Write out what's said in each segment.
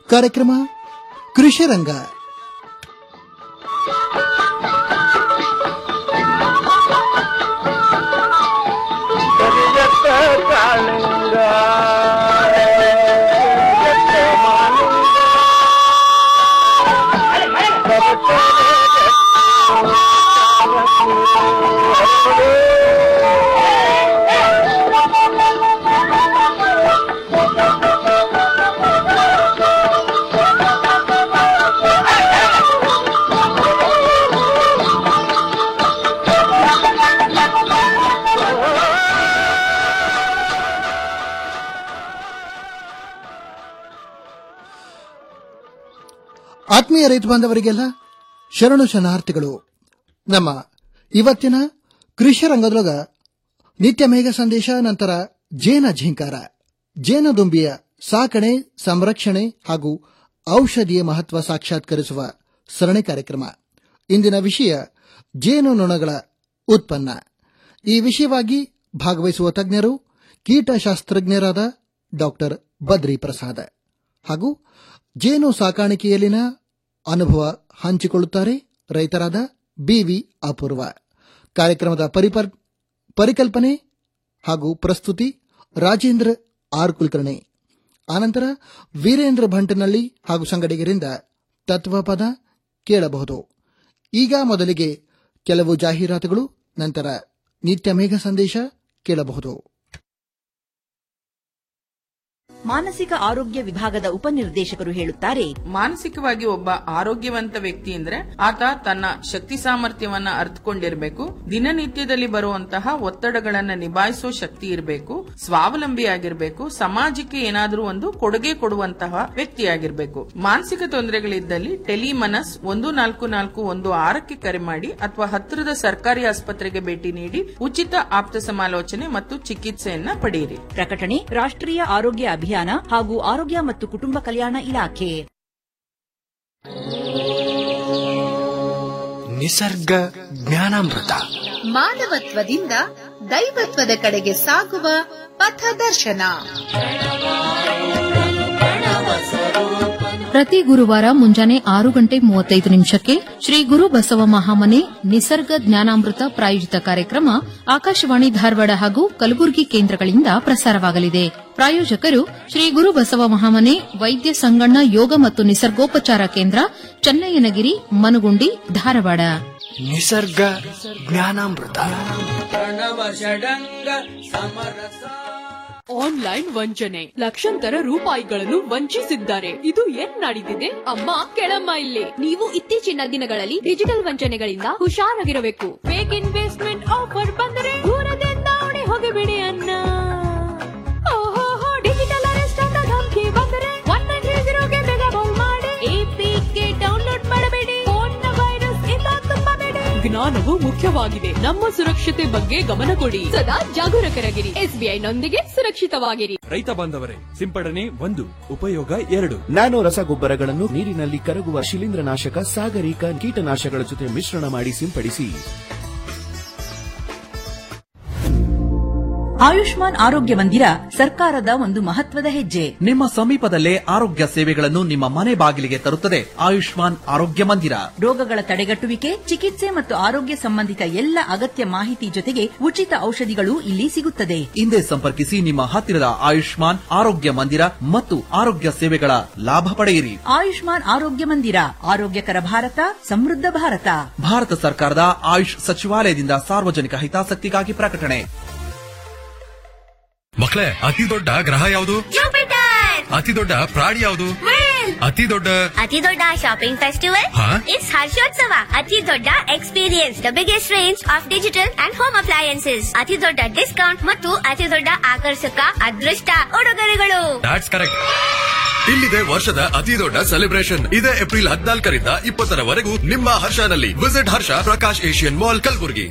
ಕಾರ್ಯಕ್ರಮ ಕೃಷಿ ರಂಗ ಕರಿಯತ್ತ ಕಾಳಿಂಗ ಕರಿಯತ್ತ ಮಾಲಿಂಗ ಆತ್ಮೀಯ ರೈತ ಬಾಂಧವರಿಗೆಲ್ಲ ಶರಣು ಶರಣಾರ್ಥಿಗಳು ನಮ್ಮ ಇವತ್ತಿನ ಕೃಷಿ ರಂಗದೊಳಗ ನಿತ್ಯ ಮೇಘ ಸಂದೇಶ ನಂತರ ಜೇನ ಝೀಂಕಾರ ಜೇನುದುಂಬಿಯ ಸಾಕಣೆ ಸಂರಕ್ಷಣೆ ಹಾಗೂ ಔಷಧಿಯ ಮಹತ್ವ ಸಾಕ್ಷಾತ್ಕರಿಸುವ ಸರಣಿ ಕಾರ್ಯಕ್ರಮ ಇಂದಿನ ವಿಷಯ ಜೇನು ನೊಣಗಳ ಉತ್ಪನ್ನ ಈ ವಿಷಯವಾಗಿ ಭಾಗವಹಿಸುವ ತಜ್ಞರು ಕೀಟಶಾಸ್ತ್ರಜ್ಞರಾದ ಡಾಕ್ಟರ್ ಬದ್ರಿ ಪ್ರಸಾದ್ ಹಾಗೂ ಜೇನು ಸಾಕಾಣಿಕೆಯಲ್ಲಿನ ಅನುಭವ ಹಂಚಿಕೊಳ್ಳುತ್ತಾರೆ ರೈತರಾದ ಬಿವಿ ಅಪೂರ್ವ ಕಾರ್ಯಕ್ರಮದ ಪರಿಪರ್ ಪರಿಕಲ್ಪನೆ ಹಾಗೂ ಪ್ರಸ್ತುತಿ ರಾಜೇಂದ್ರ ಆರ್ ಕುಲಕರ್ಣಿ ಆನಂತರ ವೀರೇಂದ್ರ ಭಂಟನಳ್ಳಿ ಹಾಗೂ ಸಂಗಡಿಗರಿಂದ ತತ್ವಪದ ಕೇಳಬಹುದು ಈಗ ಮೊದಲಿಗೆ ಕೆಲವು ಜಾಹೀರಾತುಗಳು ನಂತರ ನಿತ್ಯ ಮೇಘ ಸಂದೇಶ ಕೇಳಬಹುದು ಮಾನಸಿಕ ಆರೋಗ್ಯ ವಿಭಾಗದ ಉಪನಿರ್ದೇಶಕರು ಹೇಳುತ್ತಾರೆ ಮಾನಸಿಕವಾಗಿ ಒಬ್ಬ ಆರೋಗ್ಯವಂತ ವ್ಯಕ್ತಿ ಅಂದ್ರೆ ಆತ ತನ್ನ ಶಕ್ತಿ ಸಾಮರ್ಥ್ಯವನ್ನ ಅರ್ಥಕೊಂಡಿರ್ಬೇಕು ದಿನನಿತ್ಯದಲ್ಲಿ ಬರುವಂತಹ ಒತ್ತಡಗಳನ್ನ ನಿಭಾಯಿಸೋ ಶಕ್ತಿ ಇರಬೇಕು ಸ್ವಾವಲಂಬಿಯಾಗಿರ್ಬೇಕು ಸಮಾಜಕ್ಕೆ ಏನಾದರೂ ಒಂದು ಕೊಡುಗೆ ಕೊಡುವಂತಹ ವ್ಯಕ್ತಿಯಾಗಿರ್ಬೇಕು ಮಾನಸಿಕ ತೊಂದರೆಗಳಿದ್ದಲ್ಲಿ ಟೆಲಿಮನಸ್ ಒಂದು ನಾಲ್ಕು ನಾಲ್ಕು ಒಂದು ಆರಕ್ಕೆ ಕರೆ ಮಾಡಿ ಅಥವಾ ಹತ್ತಿರದ ಸರ್ಕಾರಿ ಆಸ್ಪತ್ರೆಗೆ ಭೇಟಿ ನೀಡಿ ಉಚಿತ ಆಪ್ತ ಸಮಾಲೋಚನೆ ಮತ್ತು ಚಿಕಿತ್ಸೆಯನ್ನ ಪಡೆಯಿರಿ ಪ್ರಕಟಣೆ ರಾಷ್ಟ್ರೀಯ ಆರೋಗ್ಯ ಅಭಿಯಾನ ಹಾಗೂ ಆರೋಗ್ಯ ಮತ್ತು ಕುಟುಂಬ ಕಲ್ಯಾಣ ಇಲಾಖೆ ನಿಸರ್ಗ ಜ್ಞಾನಾಮೃತ ಮಾನವತ್ವದಿಂದ ದೈವತ್ವದ ಕಡೆಗೆ ಸಾಗುವ ಪಥದರ್ಶನ ಪ್ರತಿ ಗುರುವಾರ ಮುಂಜಾನೆ ಆರು ಗಂಟೆ ಮೂವತ್ತೈದು ನಿಮಿಷಕ್ಕೆ ಶ್ರೀ ಗುರು ಬಸವ ಮಹಾಮನೆ ನಿಸರ್ಗ ಜ್ಞಾನಾಮೃತ ಪ್ರಾಯೋಜಿತ ಕಾರ್ಯಕ್ರಮ ಆಕಾಶವಾಣಿ ಧಾರವಾಡ ಹಾಗೂ ಕಲಬುರಗಿ ಕೇಂದ್ರಗಳಿಂದ ಪ್ರಸಾರವಾಗಲಿದೆ ಪ್ರಾಯೋಜಕರು ಶ್ರೀ ಗುರು ಬಸವ ಮಹಾಮನೆ ವೈದ್ಯ ಸಂಗಣ್ಣ ಯೋಗ ಮತ್ತು ನಿಸರ್ಗೋಪಚಾರ ಕೇಂದ್ರ ಚನ್ನಯ್ಯನಗಿರಿ ಮನುಗುಂಡಿ ಧಾರವಾಡ ನಿಸರ್ಗ ಜ್ಞಾನಾಮೃತ ಆನ್ಲೈನ್ ವಂಚನೆ ಲಕ್ಷಾಂತರ ರೂಪಾಯಿಗಳನ್ನು ವಂಚಿಸಿದ್ದಾರೆ ಇದು ಏನ್ ನಡೀತಿದೆ ಅಮ್ಮ ಕೆಳಮ್ಮ ಇಲ್ಲಿ ನೀವು ಇತ್ತೀಚಿನ ದಿನಗಳಲ್ಲಿ ಡಿಜಿಟಲ್ ವಂಚನೆಗಳಿಂದ ಹುಷಾರಾಗಿರಬೇಕು ಫೇಕ್ ಇನ್ವೆಸ್ಟ್ಮೆಂಟ್ ಆಫರ್ ಬಂದರೆ ದೂರದಿಂದ ಓಡಿ ಹೋಗಿಬಿಡಿ ಅನ್ನ ಓಹೋ ಡಿಜಿಟಲ್ ಅರೆಸ್ಟ್ ಅಂತ ಧಮಕಿ ಬಂದರೆ ಒನ್ ನೈನ್ ತ್ರೀ ಜೀರೋಗೆ ಬೇಗ ಕಾಲ್ ಮಾಡಿ ಎಪಿಕೆ ಡೌನ್ಲೋಡ್ ಮಾಡಬೇಡಿ ಫೋನ್ನ ವೈರಸ್ ಇಂದ ತುಂಬಬೇಡಿ ಜ್ಞಾನವು ಮುಖ್ಯವಾಗಿದೆ ನಮ್ಮ ಸುರಕ್ಷತೆ ಬಗ್ಗೆ ಗಮನ ಕೊಡಿ ಸದಾ ಜಾಗರೂಕರಾಗಿರಿ ಎಸ್ಬಿಐ ನೊಂದಿಗೆ ಸುರಕ್ಷಿತವಾಗಿರಿ ರೈತ ಬಾಂಧವರೇ ಸಿಂಪಡಣೆ ಒಂದು ಉಪಯೋಗ ಎರಡು ನ್ಯಾನೋ ರಸಗೊಬ್ಬರಗಳನ್ನು ನೀರಿನಲ್ಲಿ ಕರಗುವ ಶಿಲೀಂಧ್ರನಾಶಕ ಸಾಗರಿಕ ಕೀಟನಾಶಕಗಳ ಜೊತೆ ಮಿಶ್ರಣ ಮಾಡಿ ಸಿಂಪಡಿಸಿ ಆಯುಷ್ಮಾನ್ ಆರೋಗ್ಯ ಮಂದಿರ ಸರ್ಕಾರದ ಒಂದು ಮಹತ್ವದ ಹೆಜ್ಜೆ ನಿಮ್ಮ ಸಮೀಪದಲ್ಲೇ ಆರೋಗ್ಯ ಸೇವೆಗಳನ್ನು ನಿಮ್ಮ ಮನೆ ಬಾಗಿಲಿಗೆ ತರುತ್ತದೆ ಆಯುಷ್ಮಾನ್ ಆರೋಗ್ಯ ಮಂದಿರ ರೋಗಗಳ ತಡೆಗಟ್ಟುವಿಕೆ ಚಿಕಿತ್ಸೆ ಮತ್ತು ಆರೋಗ್ಯ ಸಂಬಂಧಿತ ಎಲ್ಲ ಅಗತ್ಯ ಮಾಹಿತಿ ಜೊತೆಗೆ ಉಚಿತ ಔಷಧಿಗಳು ಇಲ್ಲಿ ಸಿಗುತ್ತದೆ ಹಿಂದೆ ಸಂಪರ್ಕಿಸಿ ನಿಮ್ಮ ಹತ್ತಿರದ ಆಯುಷ್ಮಾನ್ ಆರೋಗ್ಯ ಮಂದಿರ ಮತ್ತು ಆರೋಗ್ಯ ಸೇವೆಗಳ ಲಾಭ ಪಡೆಯಿರಿ ಆಯುಷ್ಮಾನ್ ಆರೋಗ್ಯ ಮಂದಿರ ಆರೋಗ್ಯಕರ ಭಾರತ ಸಮೃದ್ಧ ಭಾರತ ಭಾರತ ಸರ್ಕಾರದ ಆಯುಷ್ ಸಚಿವಾಲಯದಿಂದ ಸಾರ್ವಜನಿಕ ಹಿತಾಸಕ್ತಿಗಾಗಿ ಪ್ರಕಟಣೆ ಮಕ್ಕಳೇ ಅತಿ ದೊಡ್ಡ ಗ್ರಹ ಯಾವುದು ಅತಿ ದೊಡ್ಡ ಪ್ರಾಣಿ ಯಾವುದು ಅತಿ ದೊಡ್ಡ ಅತಿ ದೊಡ್ಡ ಶಾಪಿಂಗ್ ಫೆಸ್ಟಿವಲ್ ಹಾ? ಇಟ್ಸ್ ಹರ್ಷೋತ್ಸವ ಅತಿ ದೊಡ್ಡ experience the biggest range of digital and home appliances ಅತಿ ದೊಡ್ಡ ಡಿಸ್ಕೌಂಟ್ ಮತ್ತು ಅತಿ ದೊಡ್ಡ ಆಕರ್ಷಕ ಅದೃಷ್ಟ ಉಡುಗೊರೆಗಳು ದಾಟ್ಸ್ ಕರೆಕ್ಟ್ ಇಲ್ಲಿದೆ ವರ್ಷದ ಅತಿ ದೊಡ್ಡ ಸೆಲೆಬ್ರೇಷನ್ ಇದೇ ಏಪ್ರಿಲ್ ಹದಿನಾಲ್ಕರಿಂದ ಇಪ್ಪತ್ತರವರೆಗೂ ನಿಮ್ಮ ಹರ್ಷನಲ್ಲಿ visit Harsha Prakash Asian Mall Kalaburagi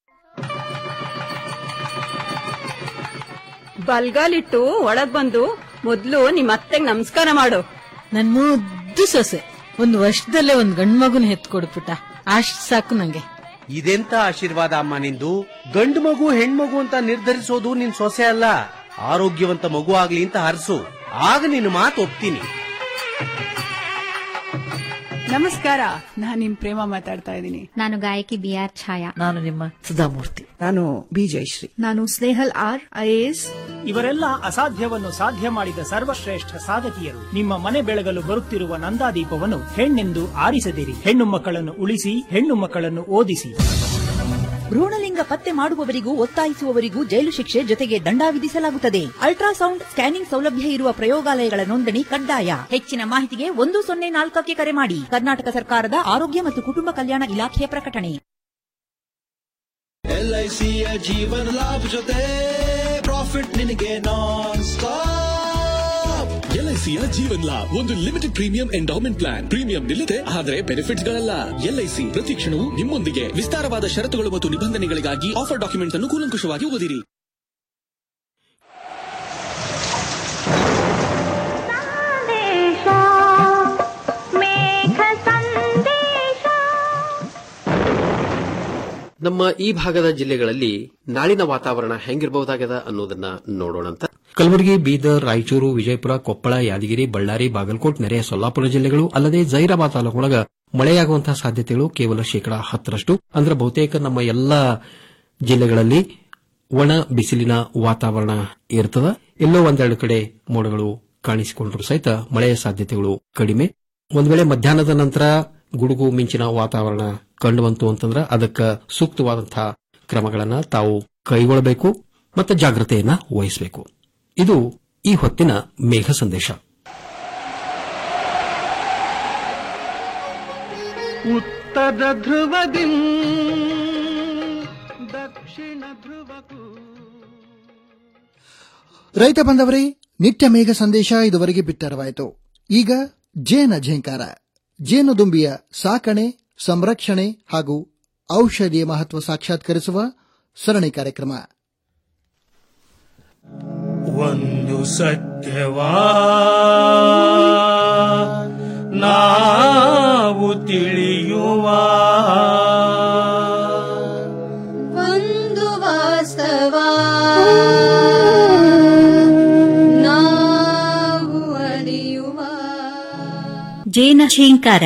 ಬಲ್ಗಾಲಿಟ್ಟು ಒಳಗ್ ಬಂದು ಮೊದ್ಲು ನಿಮ್ ಅತ್ತೆಗ್ ನಮಸ್ಕಾರ ಮಾಡು ನನ್ ಮುದ್ದು ಸೊಸೆ ಒಂದ್ ವರ್ಷದಲ್ಲೇ ಒಂದ್ ಗಂಡ್ ಮಗುನ ಹೆತ್ ಕೊಡ್ಬಿಟ್ಟ ಅಷ್ಟ್ ಸಾಕು ನಂಗೆ ಇದೆಂತ ಆಶೀರ್ವಾದ ಅಮ್ಮ ನಿಂದು ಗಂಡು ಮಗು ಹೆಣ್ಮಗು ಅಂತ ನಿರ್ಧರಿಸೋದು ನಿನ್ ಸೊಸೆ ಅಲ್ಲ ಆರೋಗ್ಯವಂತ ಮಗು ಆಗ್ಲಿ ಅಂತ ಹರಸು ಆಗ ನಿನ್ನ ಮಾತು ಒಪ್ತೀನಿ ನಮಸ್ಕಾರ ನಾನ್ ನಿಮ್ ಪ್ರೇಮ ಮಾತಾಡ್ತಾ ಇದ್ದೀನಿ ನಾನು ಗಾಯಕಿ ಬಿ ಆರ್ ಛಾಯಾ ನಾನು ನಿಮ್ಮ ಸುಧಾಮೂರ್ತಿ ನಾನು ಬಿ ಜಯಶ್ರೀ ನಾನು ಸ್ನೇಹಲ್ ಆರ್ ಐಎಎಸ್ ಇವರೆಲ್ಲ ಅಸಾಧ್ಯವನ್ನು ಸಾಧ್ಯ ಮಾಡಿದ ಸರ್ವಶ್ರೇಷ್ಠ ಸಾಧಕಿಯರು ನಿಮ್ಮ ಮನೆ ಬೆಳಗಲು ಬರುತ್ತಿರುವ ನಂದಾದೀಪವನ್ನು ಹೆಣ್ಣೆಂದು ಆರಿಸದಿರಿ ಹೆಣ್ಣು ಮಕ್ಕಳನ್ನು ಉಳಿಸಿ ಹೆಣ್ಣು ಮಕ್ಕಳನ್ನು ಓದಿಸಿ ಭ್ರೂಣಲಿಂಗ ಪತ್ತೆ ಮಾಡುವವರಿಗೂ ಒತ್ತಾಯಿಸುವವರಿಗೂ ಜೈಲು ಶಿಕ್ಷೆ ಜೊತೆಗೆ ದಂಡ ವಿಧಿಸಲಾಗುತ್ತದೆ ಅಲ್ಟ್ರಾಸೌಂಡ್ ಸ್ಕ್ಯಾನಿಂಗ್ ಸೌಲಭ್ಯ ಇರುವ ಪ್ರಯೋಗಾಲಯಗಳ ನೋಂದಣಿ ಕಡ್ಡಾಯ ಹೆಚ್ಚಿನ ಮಾಹಿತಿಗೆ ಒಂದು ಸೊನ್ನೆ ನಾಲ್ಕಕ್ಕೆ ಕರೆ ಮಾಡಿ ಕರ್ನಾಟಕ ಸರ್ಕಾರದ ಆರೋಗ್ಯ ಮತ್ತು ಕುಟುಂಬ ಕಲ್ಯಾಣ ಇಲಾಖೆಯ ಪ್ರಕಟಣೆ ಎಲ್ಐಸಿಯ ಜೀವನ ಲಾಭ ಜೊತೆ ಪ್ರಾಫಿಟ್ ನಿನಗೆ ನಾನ್ ಸ್ಟಾಪ್ ಎಲ್ಐಸಿಯ ಜೀವನ್ ಲಾಭ್ ಒಂದು limited premium endowment plan premium ನಿಲ್ಲದೆ ಆದರೆ ಬೆನಿಫಿಟ್ಸ್ ಗಳಲ್ಲ ಎಲ್ಐಸಿ ಪ್ರತಿ ಕ್ಷಣವೂ ನಿಮ್ಮೊಂದಿಗೆ ವಿಸ್ತಾರವಾದ ಷರತ್ತುಗಳು ಮತ್ತು ನಿಬಂಧನೆಗಳಿಗಾಗಿ ಆಫರ್ ಡಾಕ್ಯುಮೆಂಟ್ಸ್ ಅನ್ನು ಕೂಲಂಕುಷವಾಗಿ ಓದಿರಿ ನಮ್ಮ ಈ ಭಾಗದ ಜಿಲ್ಲೆಗಳಲ್ಲಿ ನಾಳಿನ ವಾತಾವರಣ ಹೆಂಗಿರಬಹುದಾಗದ ಅನ್ನೋದನ್ನ ನೋಡೋಣಂತ ಕಲಬುರಗಿ ಬೀದರ್ ರಾಯಚೂರು ವಿಜಯಪುರ ಕೊಪ್ಪಳ ಯಾದಗಿರಿ ಬಳ್ಳಾರಿ ಬಾಗಲಕೋಟ್ ನೆರೆಯ ಸೊಲ್ಲಾಪುರ ಜಿಲ್ಲೆಗಳು ಅಲ್ಲದೆ ಜೈರಾಬಾದ್ ತಾಲೂಕೊಳಗ ಮಳೆಯಾಗುವಂತಹ ಸಾಧ್ಯತೆಗಳು ಕೇವಲ ಶೇಕಡಾ ಹತ್ತರಷ್ಟು ಅಂದ್ರೆ ಬಹುತೇಕ ನಮ್ಮ ಎಲ್ಲಾ ಜಿಲ್ಲೆಗಳಲ್ಲಿ ಒಣ ಬಿಸಿಲಿನ ವಾತಾವರಣ ಇರ್ತದ ಎಲ್ಲೋ ಒಂದೆರಡು ಕಡೆ ಮೋಡಗಳು ಕಾಣಿಸಿಕೊಂಡ್ರು ಸಹಿತ ಮಳೆಯ ಸಾಧ್ಯತೆಗಳು ಕಡಿಮೆ ಒಂದ್ ವೇಳೆ ಮಧ್ಯಾಹ್ನದ ನಂತರ ಗುಡುಗು ಮಿಂಚಿನ ವಾತಾವರಣ ಕಂಡುಬಂತು ಅಂತಂದ್ರೆ ಅದಕ್ಕೆ ಸೂಕ್ತವಾದಂತಹ ಕ್ರಮಗಳನ್ನ ತಾವು ಕೈಗೊಳ್ಳಬೇಕು ಮತ್ತು ಜಾಗ್ರತೆಯನ್ನ ವಹಿಸಬೇಕು ಇದು ಈ ಹೊತ್ತಿನ ಮೇಘ ಸಂದೇಶ ಉತ್ತರ ಧ್ರುವದಿ ದಕ್ಷಿಣ ಧ್ರುವಕ್ಕೂ ರೈತ ಬಂದವರೇ ನಿತ್ಯ ಮೇಘ ಸಂದೇಶ ಇದುವರೆಗೆ ಬಿತ್ತರವಾಯಿತು ಈಗ ಜೇನ ಝೇಂಕಾರ ಜೇನುದುಂಬಿಯ ಸಾಕಣೆ ಸಂರಕ್ಷಣೆ ಹಾಗೂ ಔಷಧಿಯ ಮಹತ್ವ ಸಾಕ್ಷಾತ್ಕರಿಸುವ ಸರಣಿ ಕಾರ್ಯಕ್ರಮ ಒಂದು ಸತ್ಯವಾ ನಾವು ತಿಳಿಯುವ ಒಂದು ವಾಸ್ತವ ನಾವು ಅರಿಯುವ ಜೇನ ಝೇಂಕಾರ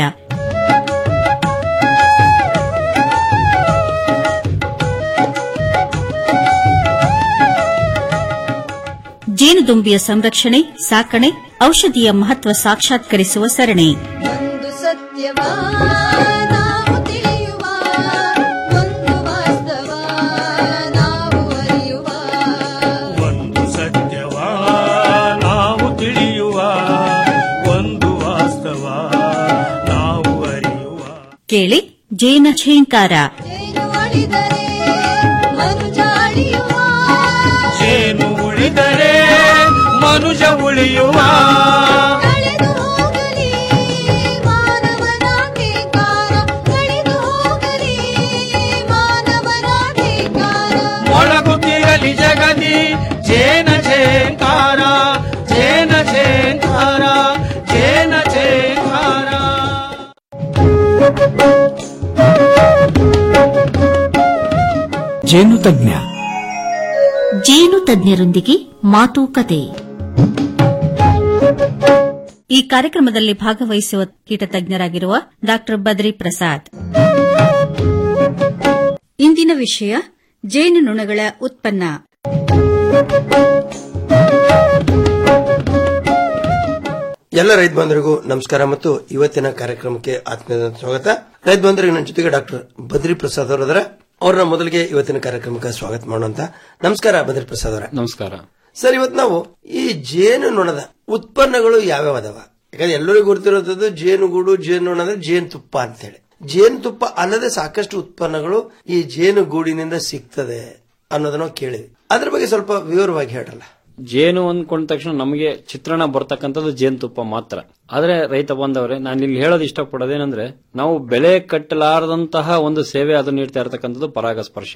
ಜೇನುದುಂಬಿಯ ಸಂರಕ್ಷಣೆ ಸಾಕಣೆ ಔಷಧಿಯ ಮಹತ್ವ ಸಾಕ್ಷಾತ್ಕರಿಸುವ ಸರಣಿ ಒಂದು ಸತ್ಯವ ನಾವು ತಿಳಿಯುವ ಒಂದು ವಾಸ್ತವ ನಾವು ಅರಿಯುವ ಒಂದು ಸತ್ಯವಾ ನಾವು ತಿಳಿಯುವ ಒಂದು ವಾಸ್ತವ ನಾವು ಅರಿಯುವ ಕೇಳಿ ಜೇನ ಝೇಂಕಾರ ಏನು ಅಳಿದರೆ ಮನುಜ ಅಳಿಯುವ ಜೇನು ಉಳಿದರೆ ಮನುಜ ಉಳಿಯುವ ಕಳೆದು ಹೋಗಲಿ ಮಾನವನಾಧಿಕಾರ ಕಳೆದು ಹೋಗಲಿ ಮಾನವನಾಧಿಕಾರ ಮೊಳಗುತ್ತಿರಲಿ ಜಗದಿ ಜೇನ ಝೇಂಕಾರ ಜೇನ ಝೇಂಕಾರ ಜೇನ ಝೇಂಕಾರ ಜೇನು ತಜ್ಞ ಜೇನು ತಜ್ಞರೊಂದಿಗೆ ಮಾತುಕತೆ ಈ ಕಾರ್ಯಕ್ರಮದಲ್ಲಿ ಭಾಗವಹಿಸುವ ಕೀಟ ತಜ್ಞರಾಗಿರುವ ಡಾ ಬದ್ರಿ ಪ್ರಸಾದ್ ಇಂದಿನ ವಿಷಯ ಜೇನುನೊಣಗಳ ಉತ್ಪನ್ನ ಎಲ್ಲ ರೈತ ಬಂಧುರಿಗೂ ನಮಸ್ಕಾರ ಮತ್ತು ಇವತ್ತಿನ ಕಾರ್ಯಕ್ರಮಕ್ಕೆ ಆತ್ಮೀಯ ಸ್ವಾಗತ ರೈತ ಬಂಧುರಿಗೆ ನನ್ನ ಜೊತೆಗೆ ಡಾಕ್ಟರ್ ಬದ್ರಿ ಪ್ರಸಾದ್ ಅವರದರ ಅವ್ರನ್ನ ಮೊದಲಿಗೆ ಇವತ್ತಿನ ಕಾರ್ಯಕ್ರಮಕ್ಕೆ ಸ್ವಾಗತ ಮಾಡೋಣ ನಮಸ್ಕಾರ ಬದ್ರಿ ಪ್ರಸಾದ್ ಅವರ ನಮಸ್ಕಾರ ಸರ್ ಇವತ್ತು ನಾವು ಈ ಜೇನು ನೊಣದ ಉತ್ಪನ್ನಗಳು ಯಾವ್ಯಾವ ಅದಾವ ಯಾಕಂದ್ರೆ ಎಲ್ಲರಿಗೂ ಗೊತ್ತಿರೋದು ಜೇನುಗೂಡು ಜೇನು ನೊಣ ಅಂದ್ರೆ ಜೇನುತುಪ್ಪ ಅಂತೇಳಿ ಜೇನುತುಪ್ಪ ಅಲ್ಲದೆ ಸಾಕಷ್ಟು ಉತ್ಪನ್ನಗಳು ಈ ಜೇನುಗೂಡಿನಿಂದ ಸಿಗ್ತದೆ ಅನ್ನೋದನ್ನ ಕೇಳಿವಿ ಅದ್ರ ಬಗ್ಗೆ ಸ್ವಲ್ಪ ವಿವರವಾಗಿ ಹೇಳ್ರಲ್ಲ ಜೇನು ಅಂದ್ಕೊಂಡ ತಕ್ಷಣ ನಮಗೆ ಚಿತ್ರಣ ಬರ್ತಕ್ಕಂಥದ್ದು ಜೇನುತುಪ್ಪ ಮಾತ್ರ ಆದ್ರೆ ರೈತ ಬಂದವರೇ ನಾನು ಇಲ್ಲಿ ಹೇಳೋದು ಇಷ್ಟಪಡೋದೇನೆಂದ್ರೆ ನಾವು ಬೆಲೆ ಕಟ್ಟಲಾರದಂತಹ ಒಂದು ಸೇವೆ ಅದು ನೀಡ್ತಾ ಇರತಕ್ಕಂಥದ್ದು ಪರಾಗಸ್ಪರ್ಶ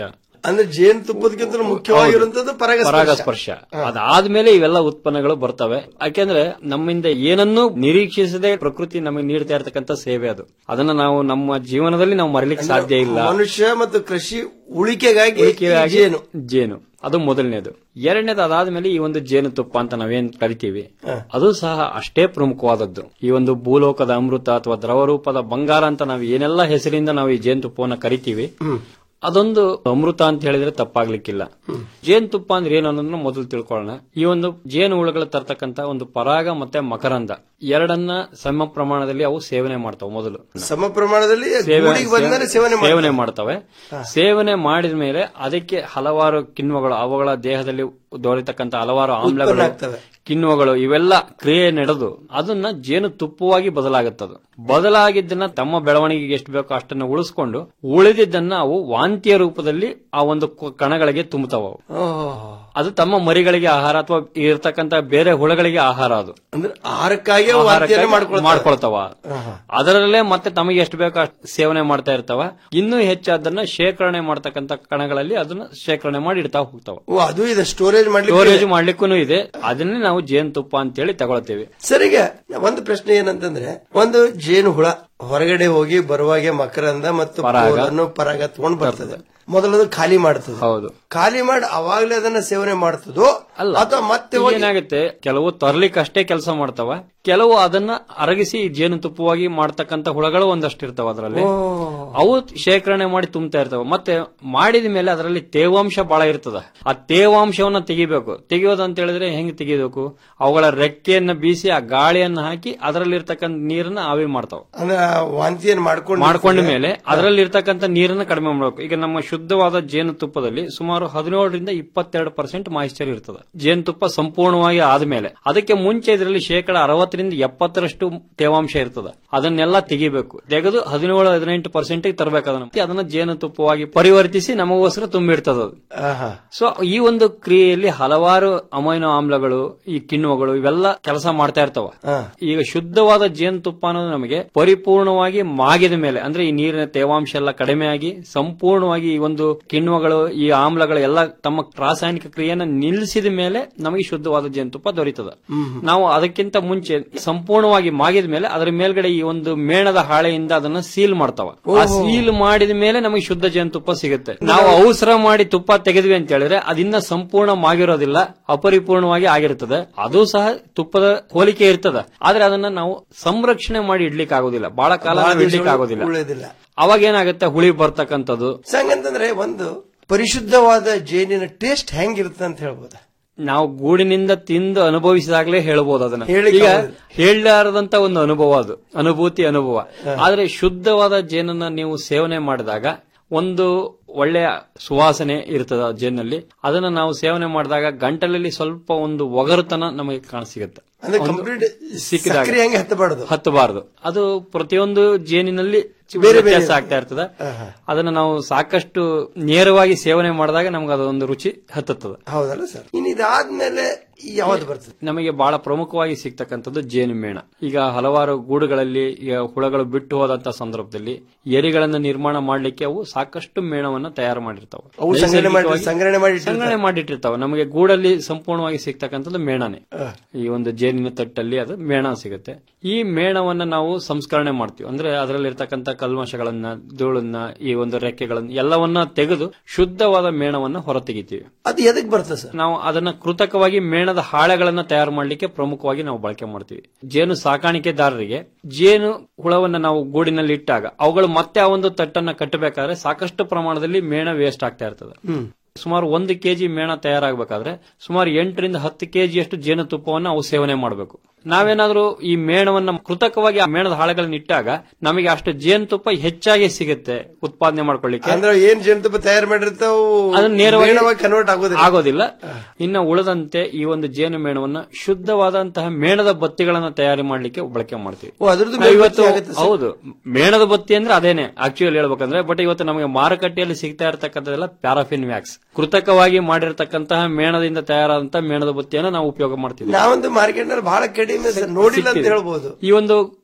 ಅಂದ್ರೆ ಜೇನು ತುಪ್ಪದಕ್ಕಿಂತ ಮುಖ್ಯವಾಗಿರುವಂತದ್ದು ಪರಾಗಸ್ಪರ್ಶ ಪರಾಗಸ್ಪರ್ಶ ಅದಾದ್ಮೇಲೆ ಮುಖ್ಯವಾಗಿರುವಂತದ್ದು ಪರಾಗಸ್ಪರ್ಶ. ಪರಾಗಸ್ಪರ್ಶ ಅದಾದ್ಮೇಲೆ ಇವೆಲ್ಲ ಉತ್ಪನ್ನಗಳು ಬರ್ತವೆ ಯಾಕೆಂದ್ರೆ ನಮ್ಮಿಂದ ಏನನ್ನೂ ನಿರೀಕ್ಷಿಸದೆ ಪ್ರಕೃತಿ ನಮಗೆ ನೀಡ್ತಾ ಇರತಕ್ಕಂತ ಸೇವೆ ಅದು ಅದನ್ನ ನಾವು ನಮ್ಮ ಜೀವನದಲ್ಲಿ ನಾವು ಮರಲಿಕ್ಕೆ ಸಾಧ್ಯ ಇಲ್ಲ ಮನುಷ್ಯ ಮತ್ತು ಕೃಷಿ ಉಳಿಕೆಗಾಗಿ ಈ ಉಳಿಕೆಯಾಗಿ ಜೇನು ಜೇನು ಅದು ಮೊದಲನೇದು ಎರಡನೇದು ಅದಾದ್ಮೇಲೆ ಈ ಒಂದು ಜೇನುತುಪ್ಪ ಅಂತ ನಾವೇನ್ ಕರಿತೀವಿ ಅದು ಸಹ ಅಷ್ಟೇ ಪ್ರಮುಖವಾದದ್ದು ಈ ಒಂದು ಭೂಲೋಕದ ಅಮೃತ ಅಥವಾ ದ್ರವರೂಪದ ಬಂಗಾರ ಅಂತ ನಾವು ಏನೆಲ್ಲ ಹೆಸರಿಂದ ನಾವು ಈ ಜೇನುತುಪ್ಪವನ್ನ ಕರಿತೀವಿ ಅದೊಂದು ಅಮೃತ ಅಂತ ಹೇಳಿದ್ರೆ ತಪ್ಪಾಗ್ಲಿಕ್ಕಿಲ್ಲ ಜೇನುತುಪ್ಪ ಅಂದ್ರೆ ಏನು ಅನ್ನೋದನ್ನ ಮೊದಲು ತಿಳ್ಕೊಳ್ಳೋಣ ಈ ಒಂದು ಜೇನು ಹುಳುಗಳು ತರ್ತಕ್ಕಂತ ಒಂದು ಪರಾಗ ಮತ್ತೆ ಮಕರಂದ ಎರಡನ್ನ ಸಮ ಪ್ರಮಾಣದಲ್ಲಿ ಅವು ಸೇವನೆ ಮಾಡ್ತಾವೆ ಮೊದಲು ಸಮ ಪ್ರಮಾಣದಲ್ಲಿ ಸೇವೆ- ಗೂಡಿಗೆ ಬಂದರೆ ಸೇವನೆ ಮಾಡ್ತಾರೆ. ಸೇವನೆ ಮಾಡ್ತವೆ ಸೇವನೆ ಮಾಡಿದ ಮೇಲೆ ಅದಕ್ಕೆ ಹಲವಾರು ಕಿಣ್ವಗಳು ಅವುಗಳ ದೇಹದಲ್ಲಿ ದೊರೆತಕ್ಕಂತ ಹಲವಾರು ಆಮ್ಲಗಳು ಆಗ್ತವೆ. ಕಿಣ್ವಗಳು ಇವೆಲ್ಲ ಕ್ರಿಯೆ ನಡೆದು ಅದನ್ನ ಜೇನು ತುಪ್ಪವಾಗಿ ಬದಲಾಗುತ್ತದೆ ಬದಲಾಗಿದ್ದನ್ನ ತಮ್ಮ ಬೆಳವಣಿಗೆಗೆ ಎಷ್ಟು ಬೇಕೋ ಅಷ್ಟನ್ನ ಉಳಿಸ್ಕೊಂಡು ಉಳಿದಿದ್ದನ್ನ ಅವು ವಾಂತಿಯ ರೂಪದಲ್ಲಿ ಆ ಒಂದು ಕ- ಕಣಗಳಿಗೆ ತುಂಬುತ್ತವ ಅವು. ಅದು ತಮ್ಮ ಮರಿಗಳಿಗೆ ಆಹಾರ ಅಥವಾ ಇರ್ತಕ್ಕಂತ ಬೇರೆ ಹುಳಗಳಿಗೆ ಆಹಾರ ಅದು ಅಂದ್ರೆ ಆಹಾರಕ್ಕಾಗಿ ಅವು ವಾಂತಿಯನ್ನ ಮಾಡ್ಕೊಳ್ತವೆ. ಮಾಡ್ಕೊಳ್ತಾವ ಅದರಲ್ಲೇ ಮತ್ತೆ ತಮಗೆ ಎಷ್ಟು ಬೇಕೋ ಅಷ್ಟು ಸೇವನೆ ಮಾಡ್ತಾ ಇರ್ತಾವ ಇನ್ನೂ ಹೆಚ್ಚಾದನ್ನ ಶೇಖರಣೆ ಮಾಡ್ತಕ್ಕಂತ ಕಣಗಳಲ್ಲಿ ಅದನ್ನ ಶೇಖರಣೆ ಮಾಡಿ ಇಡ್ತಾ ಹೋಗ್ತಾವ ಓ ಅದು ಇದೆ ಸ್ಟೋರೇಜ್ ಮಾಡ್ಲಿಕ್ಕೆ ಸ್ಟೋರೇಜ್ ಇದೆ. ಮಾಡ್ಲಿಕ್ಕೂ ಇದೆ ಅದನ್ನೇ ನಾವು ಜೇನುತುಪ್ಪ ಅಂತೇಳಿ ತಗೊಳ್ತೇವೆ ಸರಿಗ ಒಂದು ಪ್ರಶ್ನೆ ಏನಂತಂದ್ರೆ ಒಂದು ಜೇನು ಹುಳ ಹೊರಗಡೆ ಹೋಗಿ ಬರುವಾಗೆ ಮಕರಂದ ಮತ್ತು ಪರಾಗ. ಪೋಲನ್ನು ಪರಾಗ ತಗೊಂಡ್ ಬರ್ತದೆ ಮೊದಲದು ಖಾಲಿ ಮಾಡ್ತದೆ ಹೌದು ಖಾಲಿ ಮಾಡಿ ಅವಾಗ್ಲೇ ಅದನ್ನ ಸೇವನೆ ಮಾಡ್ತದೋ ಅಲ್ಲ ಅಥವಾ ಮತ್ತೆ ಈಗ ಹೋಗಿ ಏನಾಗುತ್ತೆ ಕೆಲವು ತರ್ಲಿಕ್ಕೆ ಅಷ್ಟೇ ಕೆಲಸ ಮಾಡ್ತಾವ ಕೆಲವು ಅದನ್ನ ಅರಗಿಸಿ ಜೇನುತುಪ್ಪವಾಗಿ ಮಾಡ್ತಕ್ಕಂತ ಹುಳಗಳು ಒಂದಷ್ಟು ಇರ್ತಾವ ಅದರಲ್ಲಿ ಅವು ಶೇಖರಣೆ ಮಾಡಿ ತುಂಬ್ತಾ ಇರ್ತಾವ ಮತ್ತೆ ಮಾಡಿದ ಮೇಲೆ ಅದರಲ್ಲಿ ತೇವಾಂಶ ಬಹಳ ಇರ್ತದ ಆ ತೇವಾಂಶವನ್ನ ತೆಗಿಬೇಕು ತೆಗಿಯೋದು ಅಂತ ಹೇಳಿದ್ರೆ ಹೆಂಗ್ ತೆಗಿಬೇಕು ಅವುಗಳ ರೆಕ್ಕೆಯನ್ನ ಬೀಸಿ ಆ ಗಾಳಿಯನ್ನ ಹಾಕಿ ಅದರಲ್ಲಿ ಇರ್ತಕ್ಕಂಥ ನೀರನ್ನ ಆವಿ ಮಾಡ್ತಾವ ಅಂದ್ರೆ ಆ ವಾಂತಿಯನ್ನು ಮಾಡ್ಕೊಂಡು ಮಾಡ್ಕೊಂಡ ಮೇಲೆ ಅದರಲ್ಲಿ ಇರ್ತಕ್ಕಂಥ ನೀರನ್ನ ಕಡಿಮೆ ಮಾಡಬೇಕು ಈಗ ನಮ್ಮ ಶುದ್ಧವಾದ ಜೇನುತುಪ್ಪದಲ್ಲಿ ಸುಮಾರು ಹದಿನೇಳರಿಂದ ಇಪ್ಪತ್ತೆರಡು ಪರ್ಸೆಂಟ್ ಮಾಯಿಶ್ಚರ್ ಇರ್ತದೆ ಜೇನುತುಪ್ಪ ಸಂಪೂರ್ಣವಾಗಿ ಆದ್ಮೇಲೆ ಅದಕ್ಕೆ ಮುಂಚೆ ಇದರಲ್ಲಿ ಶೇಕಡ ಅರವತ್ತರಿಂದ ಎಪ್ಪತ್ತರಷ್ಟು ತೇವಾಂಶ ಇರ್ತದೆ ಅದನ್ನೆಲ್ಲ ತೆಗಿಬೇಕು ತೆಗೆದು ಹದಿನೇಳು ಹದಿನೆಂಟು ಪರ್ಸೆಂಟ್ ತರಬೇಕು ಅದನ್ನ ಮತ್ತೆ ಅದನ್ನ ಜೇನುತುಪ್ಪವಾಗಿ ಪರಿವರ್ತಿಸಿ ನಮಗೋಸ್ಕರ ತುಂಬಿಡ್ತದ ಅದು ಆಹಾ. ಸೊ ಈ ಒಂದು ಕ್ರಿಯೆಯಲ್ಲಿ ಹಲವಾರು ಅಮೈನೋ ಆಮ್ಲಗಳು ಈ ಕಿಣ್ವಗಳು ಇವೆಲ್ಲ ಕೆಲಸ ಮಾಡ್ತಾ ಇರ್ತಾವ ಈಗ ಶುದ್ಧವಾದ ಜೇನುತುಪ್ಪ ಅನ್ನೋದು ನಮಗೆ ಪರಿಪೂರ್ಣವಾಗಿ ಮಾಗಿದ ಮೇಲೆ ಅಂದ್ರೆ ಈ ನೀರಿನ ತೇವಾಂಶ ಎಲ್ಲ ಕಡಿಮೆ ಆಗಿ ಸಂಪೂರ್ಣವಾಗಿ ಈ ಒಂದು ಕಿಣ್ವಗಳು ಈ ಆಮ್ಲಗಳು ಎಲ್ಲ ತಮ್ಮ ರಾಸಾಯನಿಕ ಕ್ರಿಯೆಯನ್ನ ನಿಲ್ಲಿಸಿದ ಮೇಲೆ ನಮಗೆ ಶುದ್ಧವಾದ ಜೇನುತುಪ್ಪ ದೊರೀತದ ನಾವು ಅದಕ್ಕಿಂತ ಮುಂಚೆ ಸಂಪೂರ್ಣವಾಗಿ ಮಾಗಿದ ಮೇಲೆ ಅದರ ಮೇಲ್ಗಡೆ ಈ ಒಂದು ಮೇಣದ ಹಾಳೆಯಿಂದ ಅದನ್ನ ಸೀಲ್ ಮಾಡ್ತಾವ ಆ ಸೀಲ್ ಮಾಡಿದ ಮೇಲೆ ನಮಗೆ ಶುದ್ಧ ಜೇನುತುಪ್ಪ ಸಿಗುತ್ತೆ ನಾವು ಅವಸರ ಮಾಡಿ ತುಪ್ಪ ತೆಗೆದ್ವಿ ಅಂತ ಹೇಳಿದ್ರೆ ಅದಿನ್ನ ಸಂಪೂರ್ಣ ಮಾಗಿರೋದಿಲ್ಲ ಅಪರಿಪೂರ್ಣವಾಗಿ ಆಗಿರ್ತದೆ ಅದು ಸಹ ತುಪ್ಪದ ಹೋಲಿಕೆ ಇರ್ತದ ಆದ್ರೆ ಅದನ್ನ ನಾವು ಸಂರಕ್ಷಣೆ ಮಾಡಿ ಇಡ್ಲಿಕ್ಕೆ ಆಗೋದಿಲ್ಲ ಬಹಳ ಕಾಲ ಬಹಳ ನಾವು ದಿವ್ಸ ಇಡ್ಲಿಕ್ಕೆ ಆಗೋದಿಲ್ಲ ಉಳಿಯೋದಿಲ್ಲ. ಅವಾಗ ಏನಾಗುತ್ತೆ ಹುಳಿ ಬರ್ತಕ್ಕಂಥದ್ದು ಸಂಗಂತಂದ್ರೆ ಒಂದು ಪರಿಶುದ್ಧವಾದ ಜೇನಿನ ಟೇಸ್ಟ್ ಹೆಂಗಿರುತ್ತೆ ಅಂತ ಹೇಳ್ಬೋದ ನಾವು ಗೂಡಿನಿಂದ ತಿಂದು ಅನುಭವಿಸಿದಾಗಲೇ ಹೇಳ್ಬೋದು ಅದನ್ನ ಹೇಳಿಕ್ಕೆ ಈಗ ಆಗೋದಿಲ್ಲ. ಹೇಳಲಾರದಂತ ಒಂದು ಅನುಭವ ಅದು ಅನುಭೂತಿ ಅನುಭವ ಆದ್ರೆ ಶುದ್ಧವಾದ ಜೇನನ್ನ ನೀವು ಸೇವನೆ ಮಾಡಿದಾಗ ಒಂದು ಒಳ್ಳೆಯ ಸುವಾಸನೆ ಇರ್ತದ ಆ ಜೇನಲ್ಲಿ ಅದನ್ನ ನಾವು ಸೇವನೆ ಮಾಡಿದಾಗ ಗಂಟಲಲ್ಲಿ ಸ್ವಲ್ಪ ಒಂದು ಒಗರುತನ ನಮಗೆ ಕಾಣಸಿಗುತ್ತೆ ಅಂದ್ರೆ ಒಂದು ಕಂಪ್ಲೀಟ್ ಸಿಕ್ಕಿದಾಗ ಸಕ್ರೆ ಹೆಂಗೆ ಹತ್ತಬಾರ್ದು ಹತ್ತಬಾರದು ಅದು ಪ್ರತಿಯೊಂದು ಜೇನಿನಲ್ಲಿ ಚಿ- ಬೇರೆ ಬೇರೆ ವ್ಯತ್ಯಾಸ ಆಗ್ತಾ ಇರ್ತದ ಅದನ್ನ ನಾವು ಸಾಕಷ್ಟು ನೇರವಾಗಿ ಸೇವನೆ ಮಾಡಿದಾಗ ನಮ್ಗೆ ಅದೊಂದು ರುಚಿ ಹತ್ತುತ್ತದೆ ಹೌದಲ್ಲ ಸರ್ ಇನ್ನು ಇದಾದ್ಮೇಲೆ ಯಾವ್ದು ಬರ್ತದೆ ನಮಗೆ ಬಹಳ ಪ್ರಮುಖವಾಗಿ ಸಿಗ್ತಕ್ಕಂಥದ್ದು ಜೇನು ಮೇಣ ಈಗ ಹಲವಾರು ಗೂಡುಗಳಲ್ಲಿ ಈಗ ಹುಳಗಳು ಬಿಟ್ಟು ಹೋದಂತ ಸಂದರ್ಭದಲ್ಲಿ ಎರಿಗಳನ್ನ ನಿರ್ಮಾಣ ಮಾಡ್ಲಿಕ್ಕೆ ಅವು ಸಾಕಷ್ಟು ಮೇಣವನ್ನ ತಯಾರು ಮಾಡಿರ್ತಾವೆ ಅವು ಸಂಗ್ರಹಣೆ ಮಾಡಿ- ನೈಸರ್ಗಿಕವಾಗಿ ಸಂಗ್ರಹಣೆ ಮಾಡಿ ಇಟ್ಟಿರ್ತಾವೆ. ಸಂಗ್ರಹಣೆ ಮಾಡಿಟ್ಟಿರ್ತಾವೆ ನಮಗೆ ಗೂಡಲ್ಲಿ ಸಂಪೂರ್ಣವಾಗಿ ಸಿಗ್ತಕ್ಕಂಥದ್ದು ಮೇಣನೆ ಈ ಒಂದು ಜೇನಿನ ತಟ್ಟಲ್ಲಿ ಅದು ಮೇಣ ಸಿಗುತ್ತೆ ಈ ಮೇಣವನ್ನ ನಾವು ಸಂಸ್ಕರಣೆ ಮಾಡ್ತೀವಿ ಅಂದ್ರೆ ಅದರಲ್ಲಿ ಇರ್ತಕ್ಕಂಥ ಕಲ್ಮಶಗಳನ್ನ ಧೂಳನ್ನ ಈ ಒಂದು ರೆಕ್ಕೆಗಳನ್ನ ಎಲ್ಲವನ್ನ ತೆಗೆದು ಶುದ್ಧವಾದ ಮೇಣವನ್ನ ಹೊರತೆಗಿತೀವಿ ಅದು ಎದಕ್ ಬರ್ತದೆ ಸರ್ ನಾವು ಅದನ್ನ ಕೃತಕವಾಗಿ ಮೇಣದ ಹಾಳೆಗಳನ್ನ ತಯಾರು ಮಾಡಲಿಕ್ಕೆ ಪ್ರಮುಖವಾಗಿ ನಾವು ಬಳಕೆ ಮಾಡ್ತೀವಿ ಜೇನು ಸಾಕಾಣಿಕೆದಾರರಿಗೆ ಜೇನು ಹುಳವನ್ನ ನಾವು ಗೂಡಿನಲ್ಲಿ ಇಟ್ಟಾಗ ಅವುಗಳು ಮತ್ತೆ ಆ ಒಂದು ತಟ್ಟನ್ನ ಕಟ್ಟಬೇಕಾದ್ರೆ ಸಾಕಷ್ಟು ಪ್ರಮಾಣದಲ್ಲಿ ಮೇಣ ವೇಸ್ಟ್ ಆಗ್ತಾ ಇರ್ತದೆ ಸುಮಾರು ಒಂದು ಕೆಜಿ ಮೇಣ ತಯಾರಾಗಬೇಕಾದ್ರೆ ಸುಮಾರು ಎಂಟರಿಂದ ಹತ್ತು ಕೆಜಿಯಷ್ಟು ಜೇನುತುಪ್ಪವನ್ನು ಅವು ಸೇವನೆ ಮಾಡಬೇಕು ನಾವೇನಾದ್ರೂ ಈ ಮೇಣವನ್ನ ಕೃತಕವಾಗಿ ಆ ಮೇಣದ ಹಾಳೆಗಳನ್ನ ಇಟ್ಟಾಗ ನಮಗೆ ಅಷ್ಟು ಜೇನುತುಪ್ಪ ಹೆಚ್ಚಾಗಿ ಸಿಗುತ್ತೆ ಉತ್ಪಾದನೆ ಮಾಡ್ಕೊಳ್ಳಿಕ್ಕೆ ಅಂದ್ರೆ ಏನ್ ಜೇನುತುಪ್ಪ ತಯಾರು ಮಾಡಿರ್ತಾವು ಅದನ್ನ ನೇರವಾಗಿ ಕನ್ವರ್ಟ್ ಆಗೋದಿಲ್ಲ ಆಗೋದಿಲ್ಲ ಇನ್ನು ಉಳಿದಂತೆ ಈ ಒಂದು ಜೇನು ಮೇಣವನ್ನ ಶುದ್ಧವಾದಂತಹ ಮೇಣದ ಬತ್ತಿಗಳನ್ನ ತಯಾರಿ ಮಾಡ್ಲಿಕ್ಕೆ ಬಳಕೆ ಮಾಡ್ತೀವಿ ಓ, ಅದ್ರದ್ದು ನಾವು ಮೇಣಬತ್ತಿ ಇವತ್ತು ಆಗುತ್ತೆ ಸರ್? ಹೌದು ಮೇಣದ ಬತ್ತಿ ಅಂದ್ರೆ ಅದೇನೆ ಆಕ್ಚುಲಿ ಹೇಳ್ಬೇಕಂದ್ರೆ ಬಟ್ ಇವತ್ತು ನಮಗೆ ಮಾರುಕಟ್ಟೆಯಲ್ಲಿ ಸಿಗ್ತಾ ಇರತಕ್ಕಂಥದ್ದೆಲ್ಲ ಪ್ಯಾರಾಫಿನ್ ವ್ಯಾಕ್ಸ್ ಕೃತಕವಾಗಿ ಮಾಡಿರ್ತಕ್ಕಂತಹ ಮೇಣದಿಂದ ತಯಾರಾದಂತಹ ಮೇಣದ ಬತ್ತಿಯನ್ನು ನಾವು ಉಪಯೋಗ ಮಾಡ್ತೀವಿ ನಾವೊಂದು ಮಾರ್ಕೆಟ್ ನಲ್ಲಿ ಬಹಳ ಕಡಿಮೆ ಸರ್ ನೋಡಿಲ್ಲ ಅಂತ ಸಿಕ್ತಿದೆ. ಹೇಳ್ಬೋದು ಈ ಒಂದು